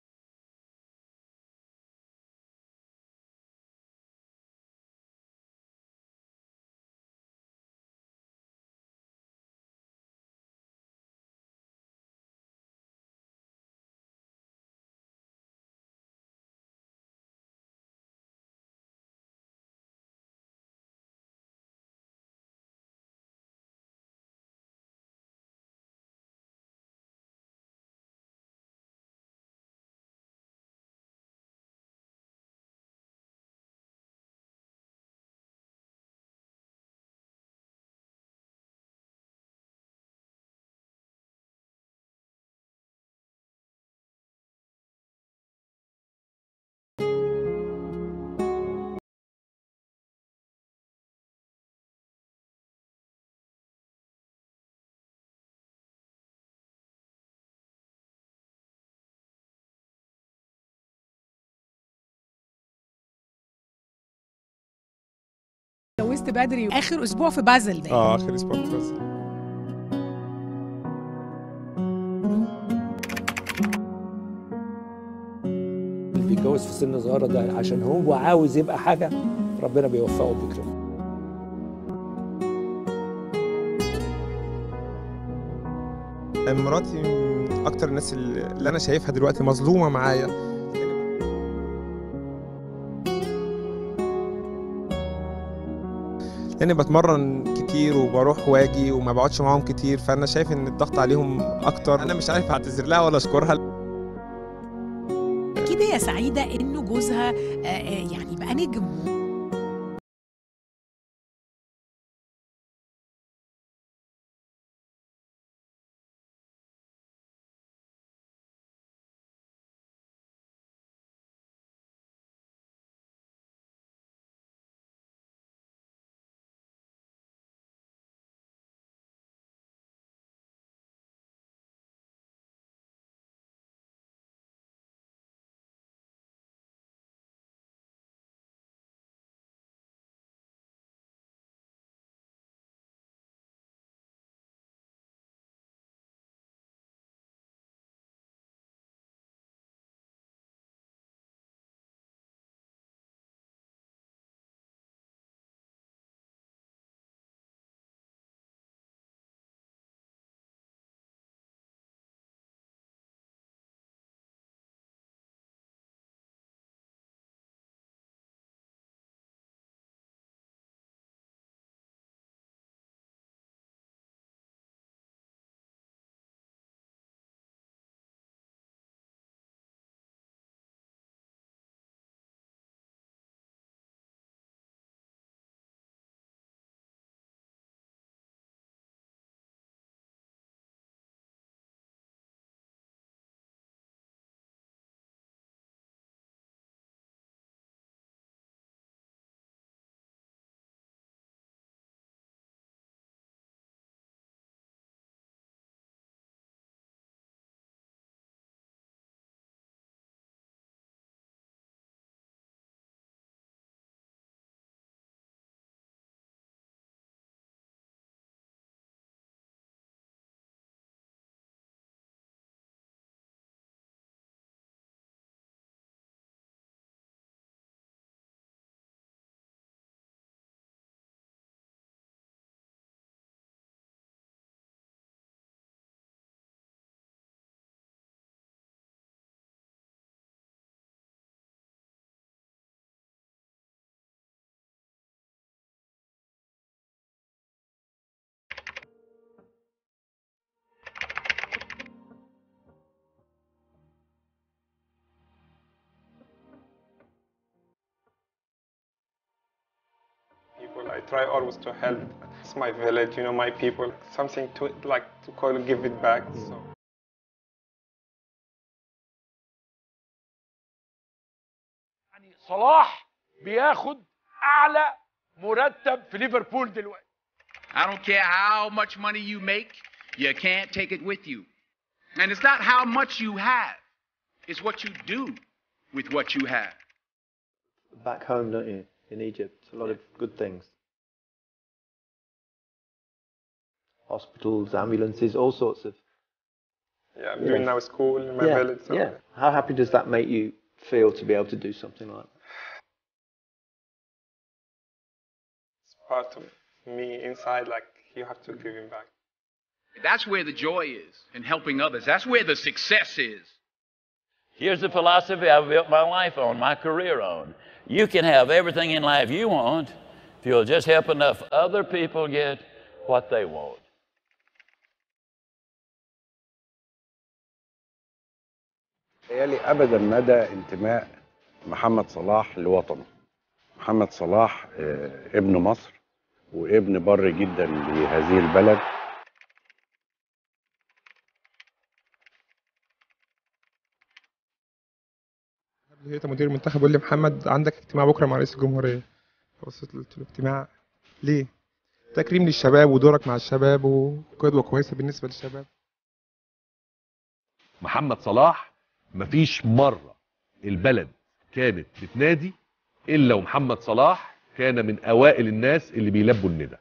اتجوزت بدري اخر اسبوع في بازل ده اه اخر اسبوع بس اللي بيتجوز في سن صغيره ده عشان هو عاوز يبقى حاجه ربنا بيوفقه وبيكرمه مراتي من اكتر الناس اللي انا شايفها دلوقتي مظلومه معايا لاني بتمرن كتير وبروح واجي وما بقعدش معاهم كتير فانا شايف ان الضغط عليهم اكتر انا مش عارف اعتذر لها ولا اشكرها اكيد هي سعيده انه جوزها آه، آه، يعني بقى نجم people. I try always to help. It's my village, you know, my people. Something to like to call give it back. So. يعني صلاح بياخد اعلى مرتب في ليفربول دلوقتي I don't care how much money you make, you can't take it with you. And it's not how much you have, it's what you do with what you have. Back home, don't you? In Egypt, a lot of good things. Hospitals, ambulances, all sorts of. Yeah, I'm doing now school in my yeah, village. So yeah. How happy does that make you feel to be able to do something like that? It's part of me inside, like you have to give him back. That's where the joy is in helping others. That's where the success is. Here's the philosophy I've built my life on, my career on. You can have everything in life you want if you'll just help enough other people get what they want. تهيألي أبدا مدى انتماء محمد صلاح لوطنه محمد صلاح آه، ابن مصر وابن بر جدا لهذه البلد هي مدير المنتخب بيقول لي محمد عندك اجتماع بكره مع رئيس الجمهوريه بصيت له قلت له اجتماع ليه؟ تكريم للشباب ودورك مع الشباب وقدوه كويسه بالنسبه للشباب محمد صلاح مفيش مرة البلد كانت بتنادي إلا ومحمد صلاح كان من أوائل الناس اللي بيلبوا الندى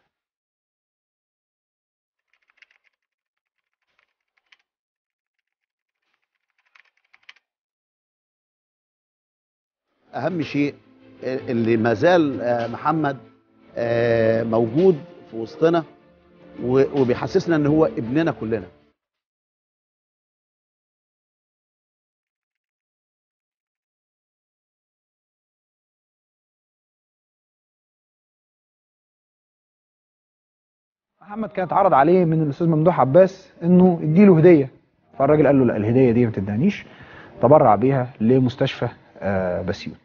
اهم شيء اللي ما زال آه، محمد آه، موجود في وسطنا و- وبيحسسنا ان هو ابننا كلنا محمد كان اتعرض عليه من الاستاذ ممدوح عباس انه اديله هديه فالراجل قال له لا الهديه دي ما تدهنيش تبرع بيها لمستشفى آه، بسيون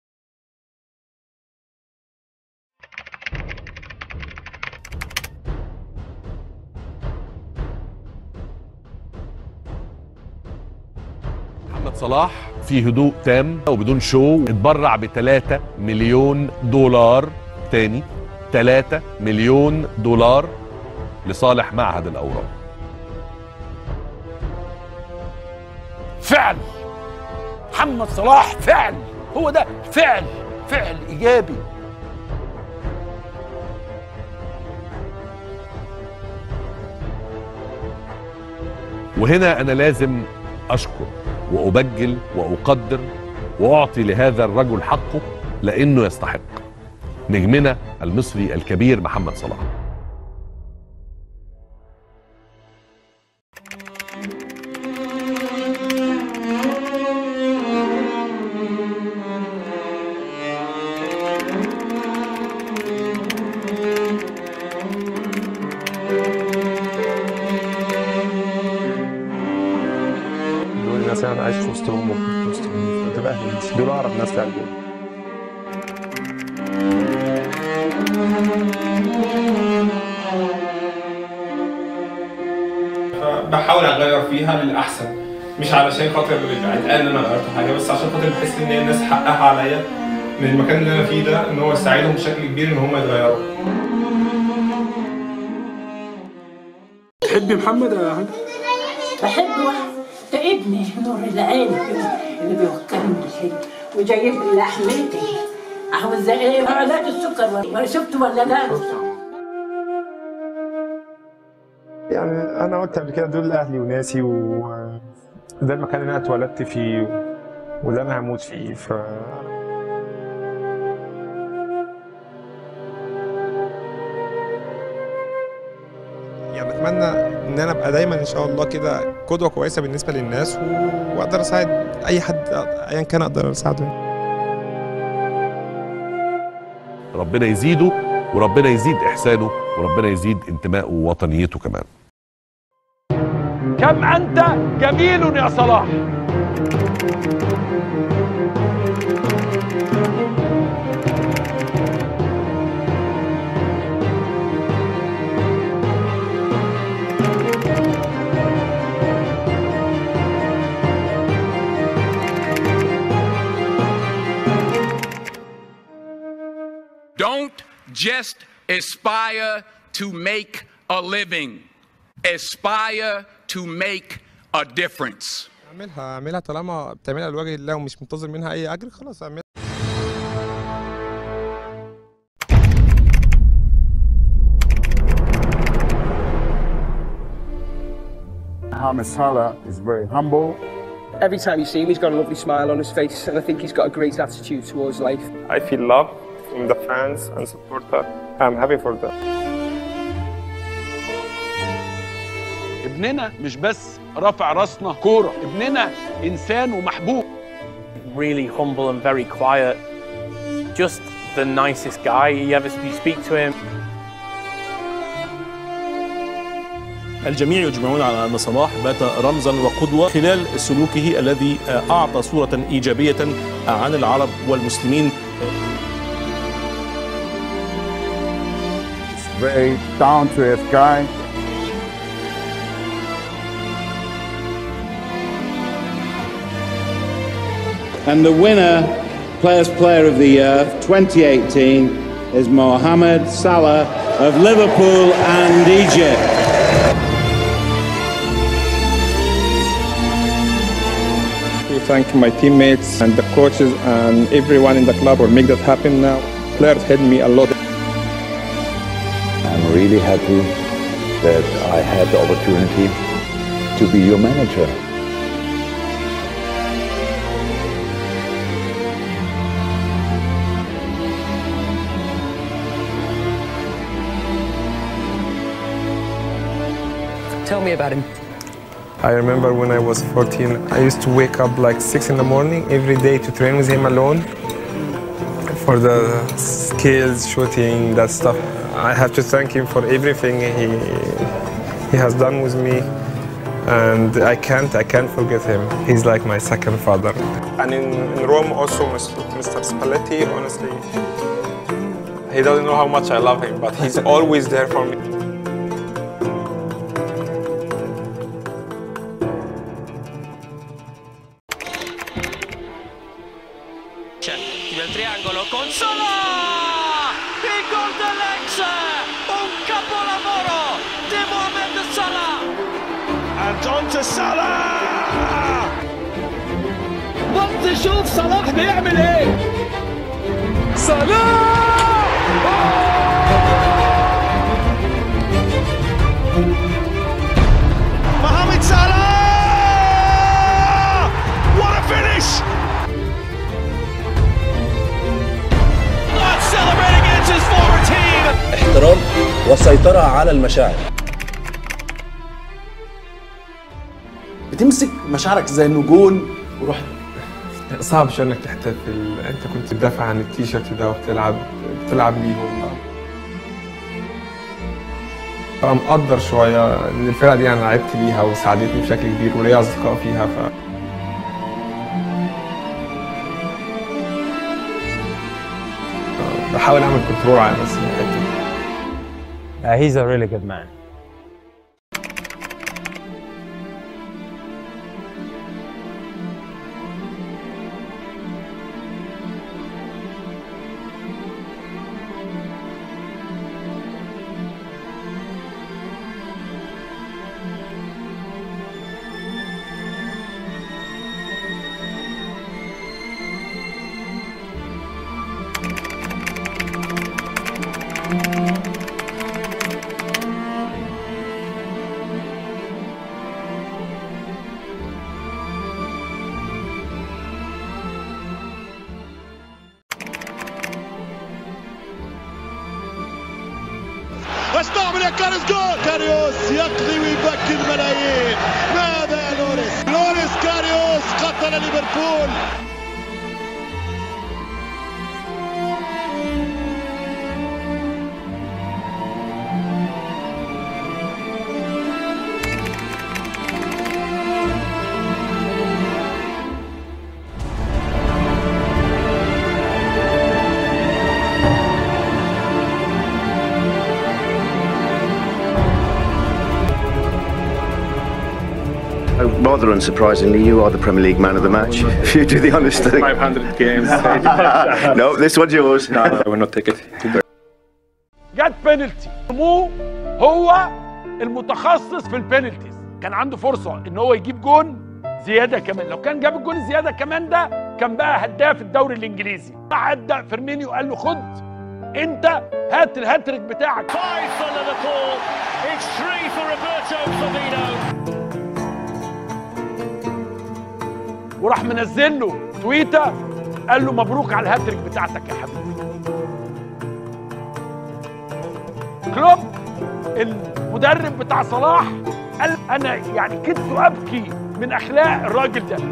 محمد صلاح في هدوء تام وبدون شو اتبرع ب 3 مليون دولار تاني 3 مليون دولار لصالح معهد الاورام فعل محمد صلاح فعل هو ده فعل فعل ايجابي وهنا انا لازم اشكر وابجل واقدر واعطي لهذا الرجل حقه لانه يستحق نجمنا المصري الكبير محمد صلاح دول الناس اللي انا عايش في وسطهم وكنت في وسطهم تبقى اهل الناس دول اقرب ناس لقلبي بحاول اغير فيها للاحسن مش علشان خاطر اتقال ان انا غيرت حاجه بس عشان خاطر بحس ان الناس حقها عليا من المكان اللي انا فيه ده ان هو يساعدهم بشكل كبير ان هم يتغيروا تحبي محمد يا حاج؟ بحبه ده ابني نور العين اللي بيفكرني بالحلم وجايب لي لحمتي عاوزة ايه؟ علاج السكر ولا شفته ولا لا؟ يعني انا قلت قبل كده دول اهلي وناسي وده المكان اللي انا اتولدت فيه واللي انا هموت فيه ف يعني اتمنى ان انا ابقى دايما ان شاء الله كده قدوه كويسه بالنسبه للناس و- واقدر اساعد اي حد ايا كان اقدر اساعده ربنا يزيده وربنا يزيد احسانه وربنا يزيد انتمائه ووطنيته كمان كم انت جميل يا صلاح Don't just aspire to make a living. Aspire to make a difference. اعملها اعملها طالما بتعملها لوجه الله ومش منتظر منها اي اجر خلاص اعملها Mohamed Salah is very humble. Every time you see him, he's got a lovely smile on his face, and I think he's got a great attitude towards life. I feel love from the fans and supporter. I'm happy for that. ابننا مش بس رافع راسنا كوره ابننا انسان ومحبوب really humble and very quiet. Just the nicest guy. You ever you speak to him, الجميع يجمعون على أن صلاح بات رمزا وقدوة خلال سلوكه الذي أعطى صورة إيجابية عن العرب والمسلمين Very down to earth guy. And the winner, Players Player of the Year 2018, is Mohamed Salah of Liverpool and Egypt. To thank my teammates and the coaches and everyone in the club for make that happen now. Players helped me a lot. I'm really happy that I had the opportunity to be your manager. Tell me about him. I remember when I was 14, I used to wake up like 6 in the morning every day to train with him alone for the skills, shooting, that stuff. I have to thank him for everything he he has done with me, and I can't I can't forget him. He's like my second father. And in, in Rome also, Mr. Spalletti, honestly, he doesn't know how much I love him, but he's always there for me. Del triangolo con Salah! Il gol dell'ex! Un capolavoro di Mohamed Salah! And on to Salah! بص شوف صلاح بيعمل ايه Mohamed Salah! What a finish! Not celebrating against his former team! احترام والسيطرة على المشاعر بتمسك مشاعرك زي انه جون وروح صعب شو انك تحتفل انت كنت تدافع عن التيشيرت ده وبتلعب بتلعب بيهم انا مقدر شويه ان الفرقه دي انا لعبت بيها وساعدتني بشكل كبير وليا اصدقاء فيها ف بحاول اعمل كنترول على نفسي في الحته دي Uh, he's a really good man. اسمع من كاريوس جول كاريوس يقضي ويبكي الملايين ماذا يا لوريس لوريس كاريوس قتل ليفربول Rather unsurprisingly, you are the Premier League man of the match. If you do the honest thing. 500 games. no, this one's yours. No, I will not take it. جت بينالتي مو هو المتخصص في البينالتيز كان عنده فرصه ان هو يجيب جون زياده كمان لو كان جاب الجون الزياده كمان ده كان بقى هداف الدوري الانجليزي عدى فيرمينيو قال له خد انت هات الهاتريك بتاعك Five for Liverpool. It's three for Roberto Firmino. وراح منزل له تويته قال له مبروك على الهاتريك بتاعتك يا حبيبي كلوب المدرب بتاع صلاح قال انا يعني كنت ابكي من اخلاق الراجل ده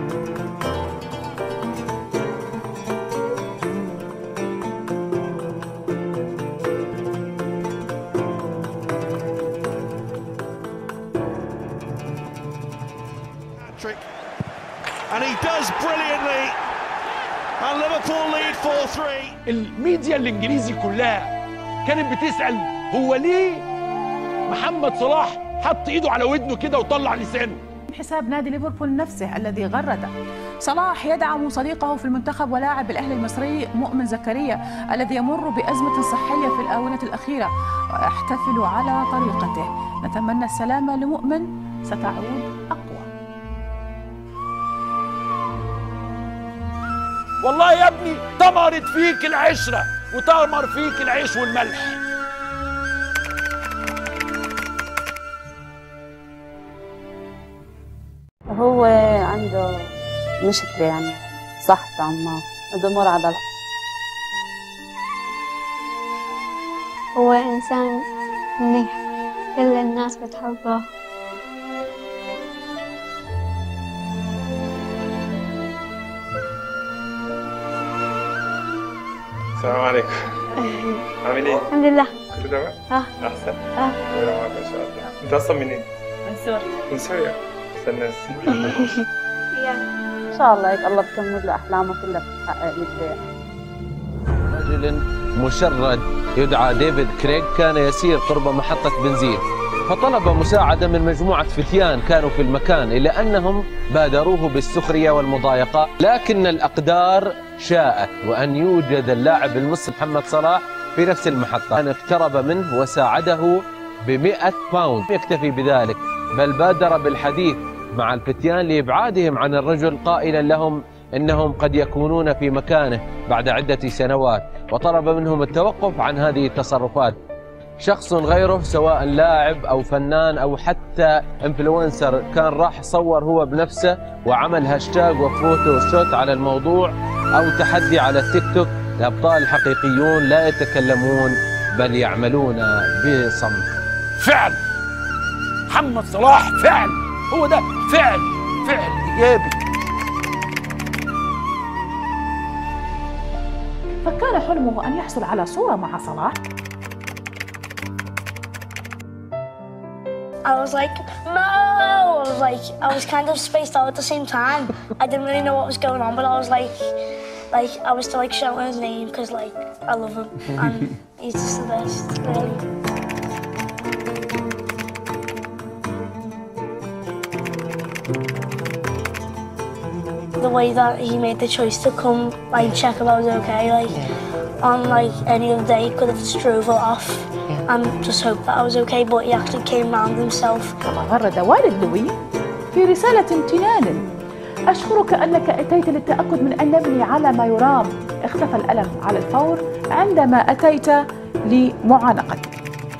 Trick. And he does brilliantly. And Liverpool lead 4-3. الميديا الانجليزي كلها كانت بتسال هو ليه محمد صلاح حط ايده على ودنه كده وطلع لسانه حساب نادي ليفربول نفسه الذي غرده صلاح يدعم صديقه في المنتخب ولاعب الأهلي المصري مؤمن زكريا الذي يمر بأزمة صحية في الآونة الأخيرة ويحتفل على طريقته نتمنى السلامة لمؤمن ستعود أقوى والله يا ابني طمرت فيك العشره وطمر فيك العيش والملح هو عنده مشكلة يعني صحته عما بده يمر على الح- هو إنسان منيح كل الناس بتحبه السلام عليكم عامل ايه؟ الحمد لله كل ده بقى اه احسن اه ربنا معاك ان شاء الله انت اصلا منين؟ من سوريا من سوريا احسن ناس ان شاء الله هيك الله بكمل له احلامه كلها بتتحقق مثل رجل مشرد يدعى ديفيد كريغ كان يسير قرب محطة بنزين فطلب مساعدة من مجموعة فتيان كانوا في المكان إلا أنهم بادروه بالسخرية والمضايقة لكن الأقدار شاءت وأن يوجد اللاعب المصري محمد صلاح في نفس المحطة أن اقترب منه وساعده بمئة باوند يكتفي بذلك بل بادر بالحديث مع الفتيان لإبعادهم عن الرجل قائلا لهم انهم قد يكونون في مكانه بعد عده سنوات وطلب منهم التوقف عن هذه التصرفات شخص غيره سواء لاعب او فنان او حتى انفلونسر كان راح صور هو بنفسه وعمل هاشتاج وفوتو شوت على الموضوع او تحدي على التيك توك الابطال الحقيقيون لا يتكلمون بل يعملون بصمت فعل محمد صلاح فعل هو ده فعل فعل ايجابي فكان حلمه أن يحصل على صورة مع صلاح I was like, no! I was like, I was kind of spaced out at the same time. I didn't really know what was going on, but I was like, like, I was still like shouting his name because like, I love him and he's just the best, really. The way that he made the choice to come, like, check if I was okay, like, on like any other day, he could have just drove it off and just hoped that I was okay, but he actually came round himself. كما غرد والد لوي في رسالة امتنان أشكرك أنك أتيت للتأكد من أن ابني على ما يرام اختفى الألم على الفور عندما أتيت لمعانقتي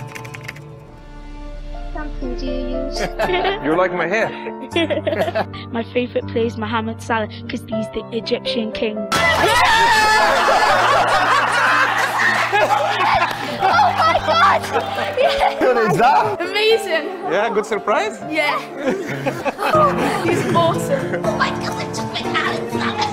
Shampoo do you use? You like my hair? My favourite player is Mohammed Salah because he's the Egyptian king. oh my god! Yeah. Good is that? Amazing! Yeah, good surprise? Yeah. oh, he's awesome. Oh my god, I took my Alex Salah.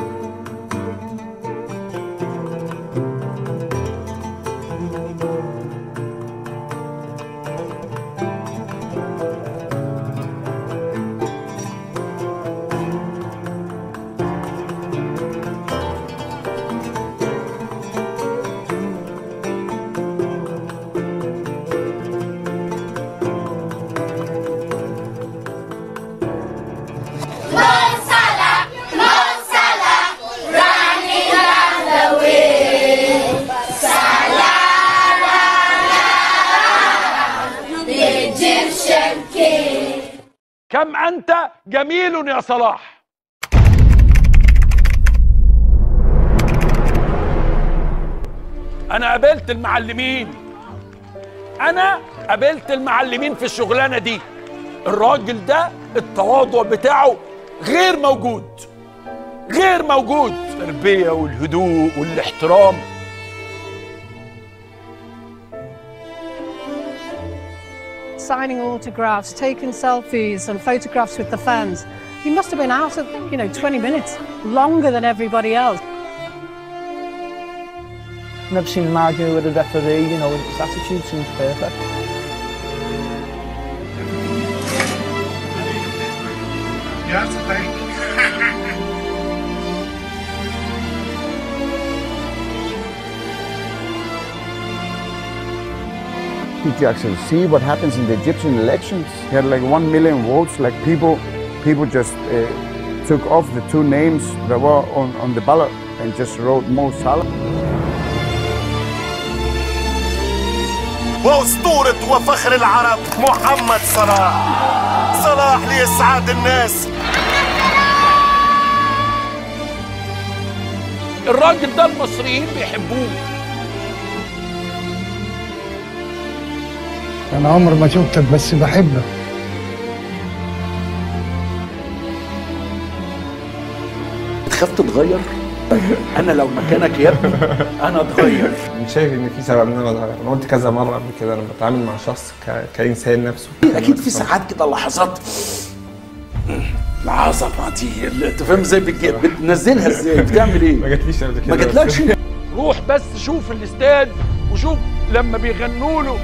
Mo Salah, Mo Salah, running down the wing. Salah, the Egyptian king. كم انت جميل يا صلاح انا قابلت المعلمين انا قابلت المعلمين في الشغلانه دي الراجل ده التواضع بتاعه غير موجود غير موجود التربيه والهدوء والاحترام signing autographs, taking selfies and photographs with the fans. He must have been out of, you know, 20 minutes, longer than everybody else. Never seen him argue with a referee, you know, his attitude seems perfect. You have to thank. Did you actually see what happens in the Egyptian elections? He had like one million votes. Like people, people just uh, took off the two names that were on, on the ballot and just wrote Mo Salah. وأسطورة وفخر العرب محمد صلاح صلاح لإسعاد الناس الراجل ده المصريين بيحبوه أنا عمري ما شفتك بس بحبك تخاف تتغير انا لو مكانك يا ابني انا اتغير مش شايف ان في سبب ان انا اتغير انا قلت كذا مره قبل كده انا بتعامل مع شخص ك... كانسان نفسه اكيد في ساعات كده لحظات العظمه دي اللي انت فاهم ازاي بتج- بتنزلها ازاي بتعمل ايه ما جاتليش قبل كده ما جاتلكش روح بس شوف الاستاد وشوف لما بيغنوا له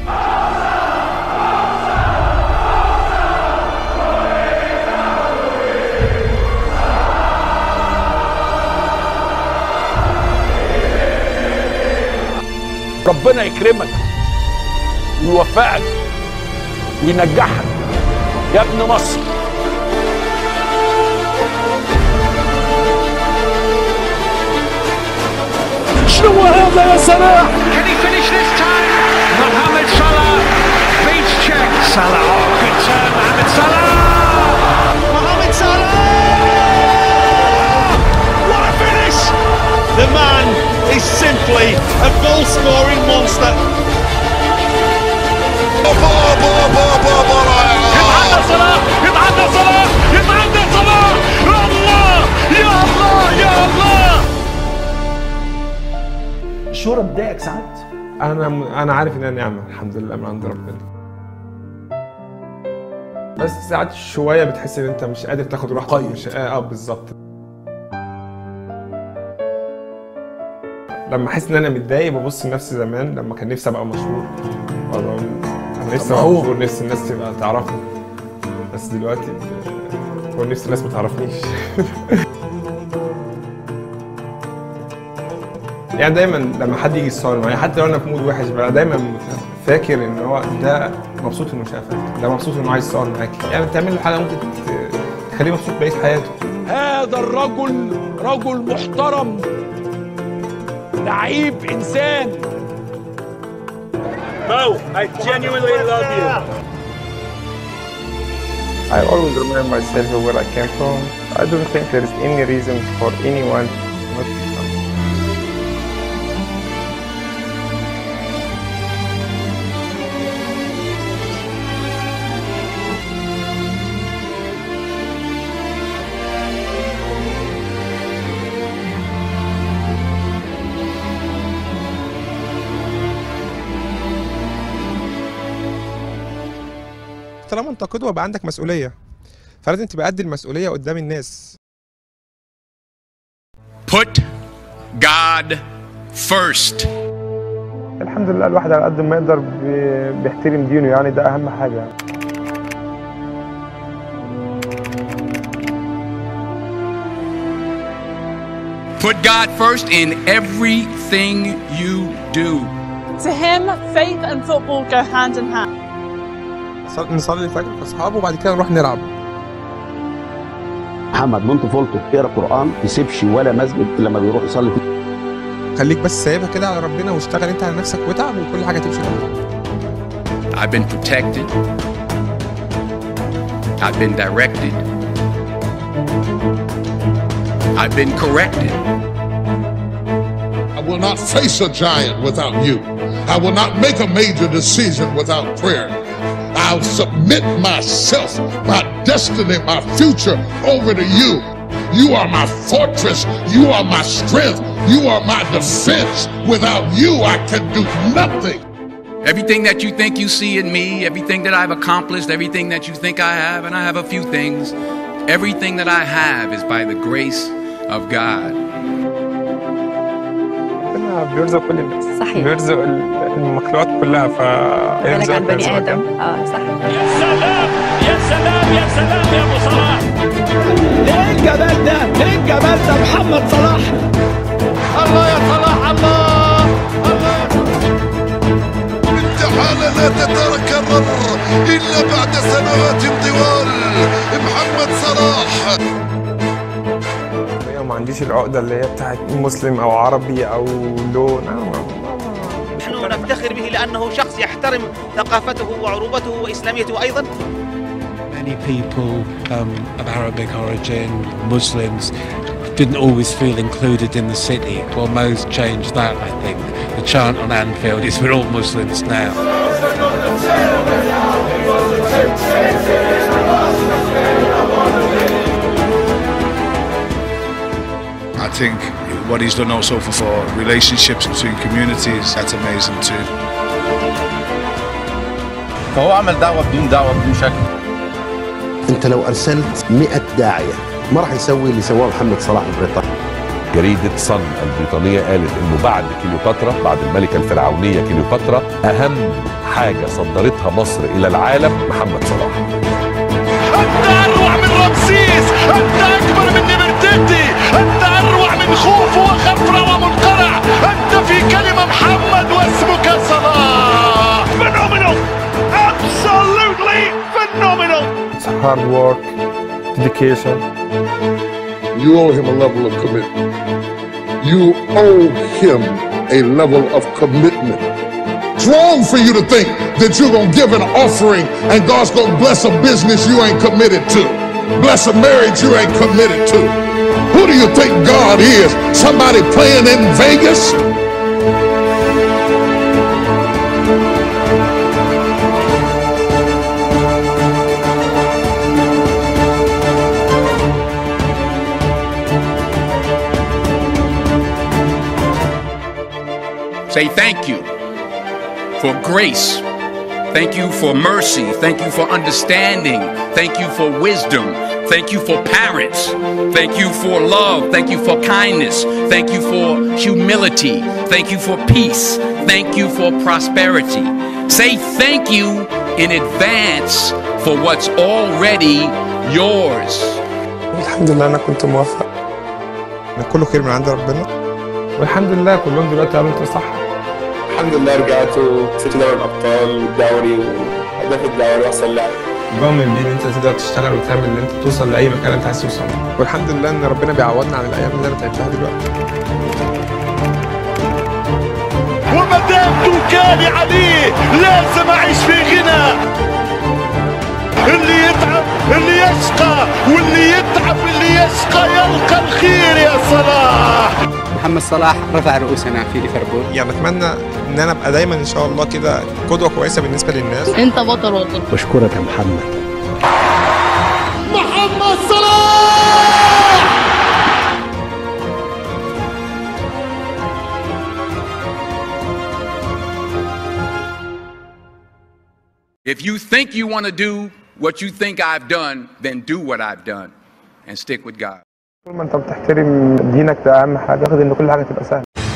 ربنا يكرمك ويوفقك وينجحك يا ابن مصر شنو هذا يا صلاح Can he finish this time? Mohamed Salah beats check. Salah, oh, good turn, Mohamed Salah. Mohamed Salah! What a finish! The man is simply a goal scoring monster. يتعدى صلاح يتعدى صلاح يتعدى صلاح يا الله يا الله يا الله الشهرة بتضايقك ساعات انا انا عارف انها نعمه الحمد لله من عند ربنا بس ساعات شويه بتحس ان انت مش قادر تاخد راحتك قيد. مش اه آه، بالظبط لما احس ان انا متضايق ببص لنفسي زمان لما كان نفسي ابقى مشهور والله انا نفسي ابقى هو. مشهور نفسي الناس تبقى تعرفني بس دلوقتي هو نفسي الناس ما تعرفنيش يعني دايما لما حد يجي يتصور معايا حتى لو انا في مود وحش بقى دايما فاكر ان هو ده مبسوط انه شافك ده مبسوط انه عايز يتصور معاك يعني بتعمل له حاجه ممكن ت- تخليه مبسوط بقيه حياته هذا الرجل رجل محترم لعيب انسان Mo, I genuinely love you. I always remind myself of where I came from. I don't think there is any reason for anyone not to come. طالما انت قدوه بقى عندك مسؤوليه فلازم تبقى قد المسؤوليه قدام الناس Put God first. الحمد لله الواحد على قد ما يقدر بي- بيحترم دينه يعني ده أهم حاجة يعني. Put God first in everything you do. To him, faith and football go hand in hand. صل- نصلي الفجر في اصحابه وبعد كده نروح نلعب محمد من طفولته يقرا قران ما يسيبش ولا مسجد لما بيروح يصلي فيه خليك بس سايبها كده على ربنا واشتغل انت على نفسك واتعب وكل حاجه تمشي تمام I've been protected. I've been directed. I've been corrected. I will not face a giant without you. I will not make a major decision without prayer. I'll submit myself, my destiny, my future over to you. You are my fortress. You are my strength. You are my defense. Without you, I can do nothing. Everything that you think you see in me, everything that I've accomplished, everything that you think I have, and I have a few things, everything that I have is by the grace of God. ربنا بيرزق كل الناس صحيح. بيرزق ال- المخلوقات كلها ف بالك عن بني ادم اه صح سلام يا سلام يا سلام يا ابو صلاح ايه الجمال ده ايه الجمال ده محمد صلاح الله يا صلاح الله الله الحالة لا تتكرر إلا بعد سنوات طوال محمد صلاح هي ما عنديش العقدة اللي هي بتاعت مسلم أو عربي أو لون أنا ما- نحن نفتخر به لأنه شخص يحترم ثقافته وعروبته وإسلاميته أيضا Many people um, of Arabic origin, Muslims, didn't always feel included in the city. Well, Mo's changed that, I think. The chant on Anfield is we're all Muslims now. I think what he's done also for, for relationships between communities, that's amazing too. فهو عمل دعوه بدون دعوه بدون شك انت لو ارسلت 100 داعيه ما راح يسوي اللي سواه محمد صلاح في بريطانيا جريدة صن البريطانية قالت انه بعد كليوباترا بعد الملكة الفرعونية كليوباترا اهم حاجة صدرتها مصر الى العالم محمد صلاح انت اروع من رمسيس انت اكبر من نمرتتي انت اروع من خوف وخفرة ومنقرع انت في كلمة محمد واسمك صلاح phenomenal absolutely phenomenal It's hard work, dedication. You owe him a level of commitment. You owe him a level of commitment. It's wrong for you to think that you're going to give an offering and God's going to bless a business you ain't committed to, bless a marriage you ain't committed to. Who do you think God is? Somebody playing in Vegas? Say thank you for grace. Thank you for mercy. Thank you for understanding. Thank you for wisdom. Thank you for parents. Thank you for love. Thank you for kindness. Thank you for humility. Thank you for peace. Thank you for prosperity. Say thank you in advance for what's already yours. الحمد لله انا كنت موفق ان كله خير من عند ربنا والحمد لله كلهم دلوقتي قالوا انت صح الحمد لله رجعت وكسبت دوري الابطال والدوري وهداف الدوري وصل لاعب بؤمن بيه ان انت تقدر تشتغل وتعمل ان انت توصل لاي مكان انت عايز توصل له. والحمد لله ان ربنا بيعوضنا عن الايام اللي انا تعبتها دلوقتي وما دام توكالي عليه لازم اعيش في غنى اللي يتعب اللي يشقى واللي يتعب اللي يشقى يلقى الخير يا صلاح محمد صلاح رفع رؤوسنا في ليفربول يعني اتمنى ان انا ابقى دايما ان شاء الله كده قدوه كويسه بالنسبه للناس انت بطل وطن بشكرك يا محمد محمد صلاح If you think you want to do what you think I've done, then do what I've done and stick with God. طول ما انت بتحترم دينك ده اهم حاجه اعتقد ان كل حاجه تبقى سهله